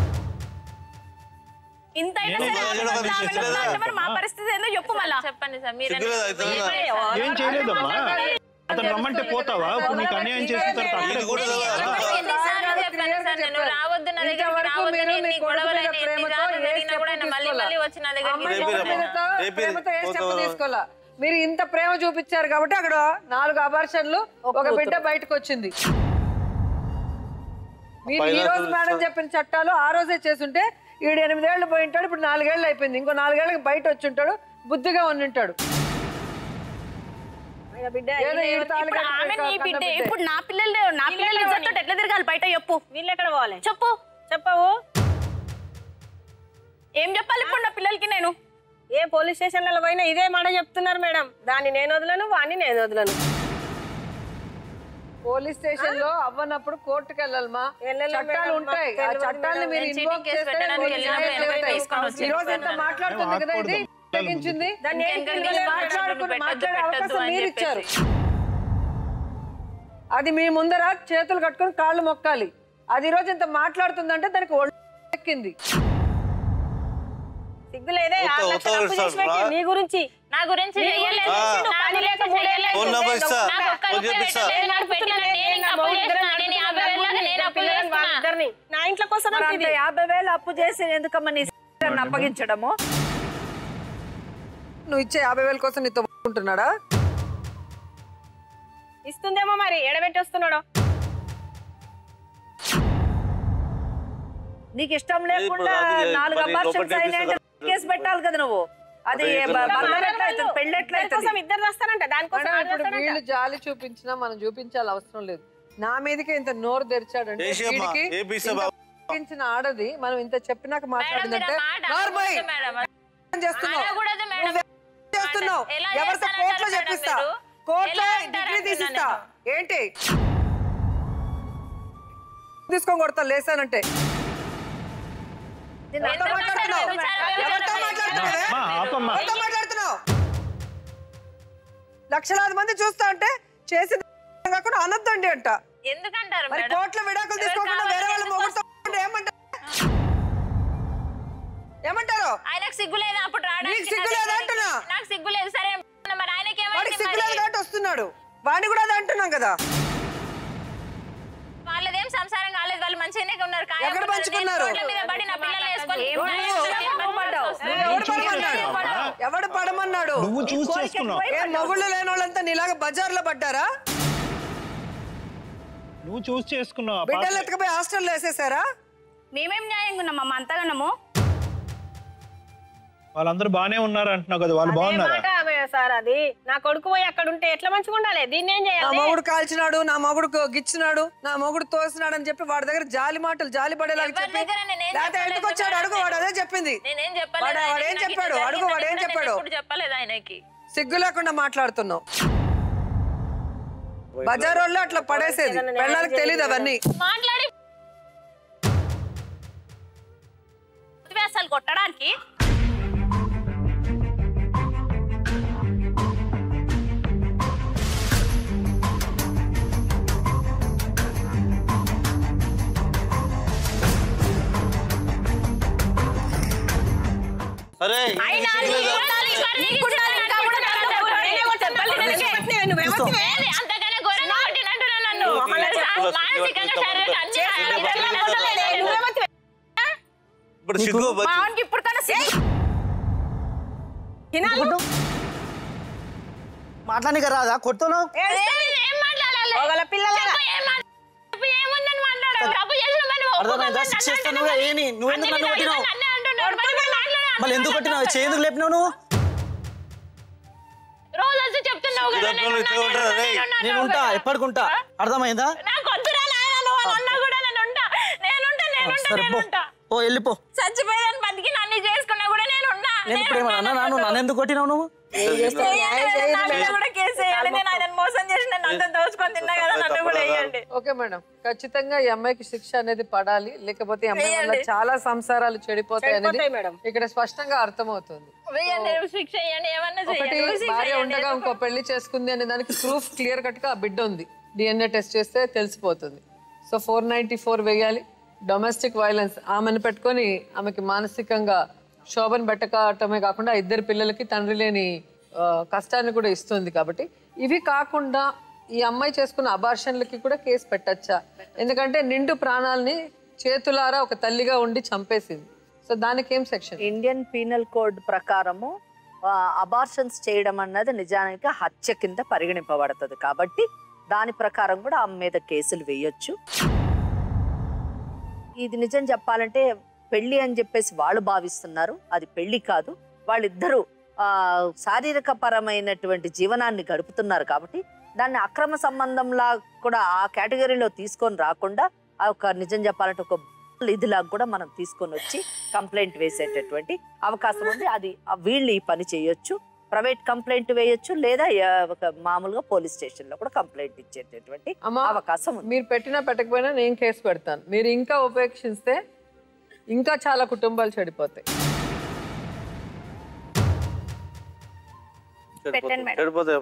ఇంత అయినా నేను సరే కూడా ఆమె ఏదో వద్దు, ఆమె ఒకటి వద్దు అంటే మరి మా పరిస్థితి ఏందో చెప్పు మళ్ళా చెప్పండి సార్ మీరు సిగ్గు లేదా? అయితే ఏం చేయలేదమ్మా అతను రమ్మంటే పోతావా ఇప్పుడు నీకు అన్యాయం చేసిన తర్వాత అక్కడే ఇది కూడా కూర్చోవాలా? లేదా? ఎన్నిసార్లు చెప్పాను సార్ నేను రావద్దు నా దగ్గరికి ఇంతవరకు రావద్దు మీరు నేను మీ నీ కొడుకు గొడవలు మీద అయినా ప్రేమతో ఎన్నిసార్లు ఏ జరిగినా కూడా ఆయన స్టెప్ మళ్ళీ మళ్ళీ వచ్చి నా దగ్గరికి అమ్మాయి రేపు కొడుకు రేపు. మీదతో రేపు ప్రేమతో ఏ స్టెప్ పోతావా? తీసుకోవాలా మీరు ఇంత ప్రేమ చూపించారు కాబట్టి అక్కడ నాలుగు అబార్షన్లు ఒక బిడ్డ బయటకు వచ్చింది మీరు ఈ రోజు మేడం చెప్పిన చట్టాలు ఆ రోజే చేసుంటే ఈడు ఎనిమిదేళ్లు పోయి ఉంటాడు ఇప్పుడు నాలుగేళ్లు అయిపోయింది ఇంకో నాలుగేళ్ళకి బయట వచ్చి ఉంటాడు బుద్ధిగా ఉండి ఉంటాడు బిడ్డ ఏదో ఈడు తాళి ఇప్పుడు కట్టి ఆమె నీ కన్న బిడ్డే బిడ్డే. ఇప్పుడు నా పిల్లలు నా పిల్లలు ఇద్దరితో ఎట్లా తిరగాలి బయట చెప్పు వీళ్ళు ఎక్కడ పోవాలి చెప్పు చెప్పవు ఏం చెప్పాలి ఇప్పుడు నా పిల్లలకి నేను ఏ పోలీస్ స్టేషన్లలో పోయినా ఇదే మాట చెప్తున్నారు మేడం దాన్ని నేను వదలను వాణ్ణి నేను వదలను పోలీస్ స్టేషన్ లో అవ్వనప్పుడు కోర్టుకు వెళ్ళాలమ్మా వెళ్ళలేం చట్టాలు మేడం, ఉంటాయి మాకు ఆ తెలియదు చట్టాలని మేడం. మీరు నేను ఇన్వాల్వ్ చీటింగ్ కేసు చేస్తే పెట్టడానికి పోలీస్ వెళ్ళినప్పుడు న్యాయం వెనక్కి చేస్తాయి. తీసుకొని వచ్చి ఈ రోజు ఎంత చెప్పాను. మాట్లాడుతుంది కదా ఇది తగ్గించింది దాన్ని ఏం ఇంకెక్కడికి పిలవలేదు వెళ్ళి మేడం. మాట్లాడు. మాట్లాడుకుని పెట్టొద్దు, మాట్లాడే పెట్టొద్దు అవకాశం అని మీరు ఇచ్చారు చెప్పేసి. అది మీ ముందర చేతులు కట్టుకొని కాళ్ళు మొక్కాలి అది ఈ రోజు ఇంత మాట్లాడుతుందంటే దానికి ఒళ్ళు ఎక్కింది సిగ్గు లేదే ఒక్క- ఆరు ఒక్క లక్షలు అప్పు చేసి నిమిషం పెట్టి రా. నీ గురించి నా గురించి నీ చెయ్యలేదు. గురించి ఆ. నా పని లేక గురించి మూడేళ్ళు చెయ్యలేదు. ఫోన్ నెంబర్ ఇస్తా. నాకు ఒక్క ఫోన్ రూపాయి చేపిస్తా. పెట్టలేదు. నాకు పెట్టిన నేను ఇంకా అప్పు చేస్తున్నా. నేను యాభై వేల దాకా నేను అప్పు చేస్తున్నా. ఇద్దరిని నా ఇంట్లో కోసం మరి అంటే అంత ఇది. యాభై వేలు అప్పు చేసి ఎందుకమ్మా నీ నన్ను అప్పగించడము నువ్వు ఇచ్చే యాభై వేల కోసం నీతో ఉంటున్నాడా ఇస్తుందేమో మరి ఎడబెట్టి వస్తున్నాడు నీకు ఇష్టం లేకుండా ఇప్పుడు అది నాలుగు మరి అబార్షన్స్ లోపలికి అయినాయంటే తీసుకురా. కేసు పెట్టాలి కదా నువ్వు అది అదే ఇట్లా బ- ఉంటారు. బంధం ఎట్లా అవుతుంది పెళ్ళి ఎట్లా అవుతుంది దానికోసం ఇద్దరు వస్తారంట దానికోసం మేడం ఆడు ఇప్పుడు వస్తాడంట. వీళ్ళు జాలి చూపించినా మనం చూపించాలి అవసరం లేదు నా మీదకే ఇంత నోరు తెరిచాడంటే చేసి అమ్మా, వీడికి ఏ పీసా ఇంత బాబు? తగ్గించిన ఆడది మనం ఇంత చెప్పినాక మేడం, మీరు మాట్లాడిందంటే ఆ మాట నార్మల్ అనకూడదు మేడం. చేస్తున్నావు అనకూడదు మేడం. నువ్వు చేస్తున్నావు ఎలా ఎవరితో చేస్తానంటారు కోర్టులో మేడం చెప్పిస్తా మీరు? కోర్టులో ఎలా అంటారు డిగ్రీ అంటున్నా తీసిస్తా నేను. ఏంటి తీసుకొని కొడతా లేసానంటే నిన్ను ఎవరితో ఎందుకు మాట్లాడుతున్నావు అంటారు? విచారణ ఎవరితో జరగదు. మాట్లాడుతున్నావే అమ్మా, ఆపమ్మా. ఎవరితో మాట్లాడుతున్నావు లక్షలాది మంది చూస్తా అంటే చేసింది కాకుండా అనొద్దండి అంట ఎందుకంటారు మరి మేడం? కోర్టులో విడాకులు ఎవరు తీసుకోకుండా వేరే వాళ్ళ కావాలని మొగుడుతో ఉంటే ఏమంటారు ఏమంటారు ఆయనకు సిగ్గు లేదా అప్పుడు రావడానికి నీకు సిగ్గు లేదా అంటున్నా? నాకు సిగ్గు లేదు సరే మరి ఆయనకి వాడికి ఏమైంది సిగ్గు లేదు మరి? కాబట్టి వస్తున్నాడు వాడిని కూడా అదే అంటున్నాం కదా వాళ్ళదేం సంసారం కాలేదు వాళ్ళు మంచిగానే ఉన్నారు కాయ ఎక్కడ ఉన్నారు. పంచుకున్నారు? నేను రోడ్ల మీద పడి నా పిల్లల్ని వేసుకొని నువ్వు ఎవడు పడమన్నాడు ఎవడు పడమన్నాడు నువ్వు చూస్ చేసుకున్నావు ఏ మొగుళ్ళు లేని వాళ్ళంతా నీలాగా బజార్లో పడ్డారా నువ్వు చూస్ చేసుకున్నావు ఆ బిడ్డలు పాత్ర. ఎత్తుకుపోయి హాస్టల్లో వేసేసారా మేమేం న్యాయంగా ఉన్నాం అమ్మ అంతగానము వాళ్ళందరూ బానే ఉన్నారు అంటున్నావు కదా వాళ్ళు అదే బాగున్నారా మాట ఆమె సార్ అది నా కొడుకు పోయి అక్కడ ఉంటే ఎట్లా మంచిగా ఉండాలి దీన్ని ఏం నా చేయాలి మొగుడు కాల్చినాడు నా మొగుడు గిచ్చినాడు నా మొగుడు తోసినాడు అని చెప్పి వాడి దగ్గర జాలి మాటలు జాలి పడేలాగా ఎవరి చెప్పి దగ్గర నేనేం లేకపోతే చెప్పలేదు ఎందుకు వచ్చాడు అడుగు వాడు అదే చెప్పింది నేనేం వాడు- చెప్పలేదు వాడు ఆయనకి. ఏం నాకు చెప్పాడు? ఇట్లా అడుగు, వాడు ఏం జరిగిందని చెప్పాడు? నేను ఎప్పుడు చెప్పలేదు ఆయనకి సిగ్గు లేకుండా మాట్లాడుతున్నావు బజార్ వాళ్ళు అట్లా పడేసేది పెళ్ళాలకు తెలియదు అవన్నీ మాట్లాడి అసలు కొట్టడానికి అరే అయినా నీ ఉండాలి, మరి నీకు ఉండాలి, ఇంకా కూడా నన్ను ఏది? అంతకన్నా ఘోరంగా కొట్టినట్టున్నా నన్ను. మానసికంగా, శారీరకంగా అన్ని విధాలుగా కొట్టలేదు. ఇప్పుడు సిగ్గు మా వానికి ఇప్పుడు కన్నా సిగ్గు. మాట్లాడనీకి రాదా కొడుతున్నావు ఏది? ఏం మాట్లాడాలి? చెప్పు, ఏం మాట్లా- చెప్పు, ఏముందని మాట్లాడాలి? తప్పు చేసిన పని అర్థమైందా ఒప్పుకోకుండా శిక్ష నన్ను ఇస్తాను నువ్వే ఏని నువ్వెందుకు నన్ను అన్ని కొట్టినావు నన్నే అంటున్నాడు. మరి మీరు మాట్లాడాలి. మళ్ళీ ఎందుకు కొట్టినావు చేయి ఎందుకు లేపినావు నువ్వు రోజు వచ్చి చెప్తున్నావు కదా ఇద్దరు నేను ఇద్దరు ఉంటారా? రేయ్. నేను ఉంటా ఎప్పటికుంటా అర్థమైందా నాకు వద్దురా నాయన నువ్వు అని అన్నా కూడా నేను ఉంటా నేనుంటా నేనుంటా సరే పో నేనుంటా ఓ వెళ్ళిపో చచ్చిపోయాను బతికి నన్ను చేసుకున్నా కూడా నేను ఉన్నా నేను ఇప్పుడు ఏమన్నా నన్ను నన్ను ఎందుకు కొట్టినావు నువ్వు నా మీద కూడా కేసు వేయాలి నేను ఆయన మోసం చేసి నన్ను అంతా దోచుకొని తిన్నా కదా నన్ను కూడా వేయండి ఓకే మేడం ఖచ్చితంగా ఈ అమ్మాయికి శిక్ష అనేది పడాలి లేకపోతే ఈ అమ్మాయి వల్ల చాలా సంసారాలు చెడిపోతాయి అనేది చెడిపోతాయి మేడం. ఇక్కడ స్పష్టంగా అర్థమవుతుంది వేయండి శిక్ష వేయండి ఏమన్నా ఒకటి చేయండి శిక్ష భార్య వేయండి. ఉండగా ఇంకో పెళ్లి చేసుకుంది అనే దానికి ప్రూఫ్ క్లియర్ కట్ గా ఆ బిడ్డ ఉంది డిఎన్ఏ టెస్ట్ చేస్తే తెలిసిపోతుంది సో ఫోర్ నైన్టీ ఫోర్ వేయాలి డొమెస్టిక్ వైలెన్స్ ఆమెను పెట్టుకొని ఆమెకి మానసికంగా శోభను పెట్టకటమే కాకుండా ఇద్దరు పిల్లలకి తండ్రి లేని ఆ, కష్టాన్ని కూడా ఇస్తుంది కాబట్టి ఇవి కాకుండా ఈ అమ్మాయి చేసుకున్న అబార్షన్లకి కూడా కేసు పెట్టచ్చా ఎందుకంటే నిండు ప్రాణాలని చేతులారా ఒక తల్లిగా ఉండి చంపేసింది సో దానికి ఏం సెక్షన్ ఇండియన్ పీనల్ కోడ్ ప్రకారము అబార్షన్స్ చేయడం అన్నది నిజానికి హత్య కింద పరిగణింపబడుతుంది కాబట్టి దాని ప్రకారం కూడా ఆమె మీద కేసులు వేయొచ్చు ఇది నిజం చెప్పాలంటే పెళ్లి అని చెప్పేసి వాళ్ళు భావిస్తున్నారు అది పెళ్లి కాదు వాళ్ళిద్దరూ ఆ, శారీరక పరమైనటువంటి జీవనాన్ని గడుపుతున్నారు కాబట్టి దాన్ని అక్రమ సంబంధంలా కూడా ఆ కేటగిరీలో తీసుకొని రాకుండా ఆ ఒక నిజం చెప్పాలంటే ఒక ఇదిలాగా కూడా మనం తీసుకొని వచ్చి కంప్లైంట్ వేసేటటువంటి అవకాశం ఉంది అది ఆ వీళ్ళు ఈ పని చేయొచ్చు ప్రైవేట్ కంప్లైంట్ వేయొచ్చు లేదా ఆ, ఒక మామూలుగా పోలీస్ స్టేషన్ లో కూడా కంప్లైంట్ ఇచ్చేటటువంటి అమ్మా అవకాశం ఉంది మీరు పెట్టినా పెట్టకపోయినా నేను కేసు పెడతాను మీరు ఇంకా ఉపేక్షిస్తే ఇంకా చాలా కుటుంబాలు చెడిపోతాయి పెట్టండి మేడం. చెడిపోతాయి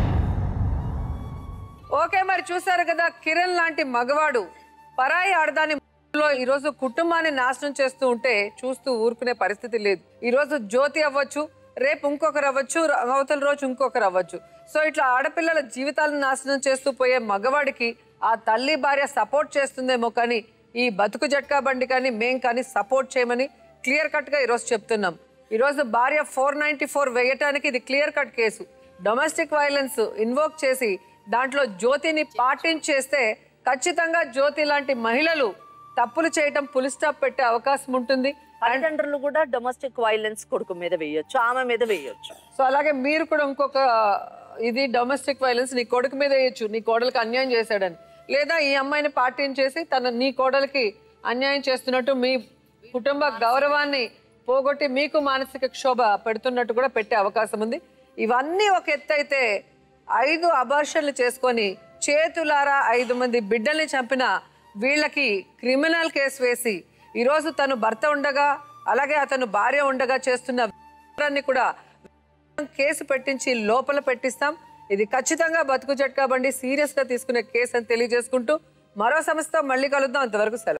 ఓకే మరి చూసారు కదా కిరణ్ లాంటి మగవాడు పరాయి ఆడదాని లో ఈరోజు కుటుంబాన్ని నాశనం చేస్తూ ఉంటే చూస్తూ ఊరుకునే పరిస్థితి లేదు ఈరోజు జ్యోతి అవ్వచ్చు రేపు ఇంకొకరు అవ్వచ్చు ర- అవతల రోజు ఇంకొకరు అవ్వచ్చు సో ఇట్లా ఆడపిల్లల జీవితాలను నాశనం చేస్తూ పోయే మగవాడికి ఆ తల్లి భార్య సపోర్ట్ చేస్తుందేమో కానీ ఈ బతుకు జట్కా బండి కానీ మేం కానీ సపోర్ట్ చేయమని క్లియర్ కట్గా ఈరోజు చెప్తున్నాం ఈరోజు భార్య ఫోర్ నైంటీ ఫోర్ వేయటానికి ఇది clear cut case domestic violence invoke చేసి దాంట్లో జ్యోతిని పాటించేస్తే ఖచ్చితంగా జ్యోతి లాంటి మహిళలు తప్పులు చేయటం పులి స్టాప్ పెట్టే అవకాశం ఉంటుంది తల్లిదండ్రులు కూడా డొమెస్టిక్ వైలెన్స్ కొడుకు మీద వేయొచ్చు ఆమె మీద వేయొచ్చు సో అలాగే మీరు కూడా ఇంకొక ఇది డొమెస్టిక్ వైలెన్స్ నీ కొడుకు మీద వేయచ్చు నీ కోడలికి అన్యాయం చేశాడని లేదా ఈ అమ్మాయిని పాటించేసి తన నీ కోడలికి అన్యాయం చేస్తున్నట్టు మీ కుటుంబ గౌరవాన్ని పోగొట్టి మీకు మానసిక క్షోభ పెడుతున్నట్టు కూడా పెట్టే అవకాశం ఉంది ఇవన్నీ ఒక ఎత్తు అయితే ఐదు అబార్షన్లు చేసుకొని చేతులారా ఐదు మంది బిడ్డల్ని చంపిన వీళ్ళకి క్రిమినల్ కేసు వేసి ఈరోజు తను భర్త ఉండగా అలాగే అతను భార్య ఉండగా చేస్తున్న వివరాన్ని కూడా కేసు పెట్టించి లోపల పెట్టిస్తాం ఇది ఖచ్చితంగా బతుకు జట్కా బండి సీరియస్ గా తీసుకునే కేసు అని తెలియజేసుకుంటూ మరో సంస్థ మళ్ళీ కలుద్దాం అంతవరకు సెలవు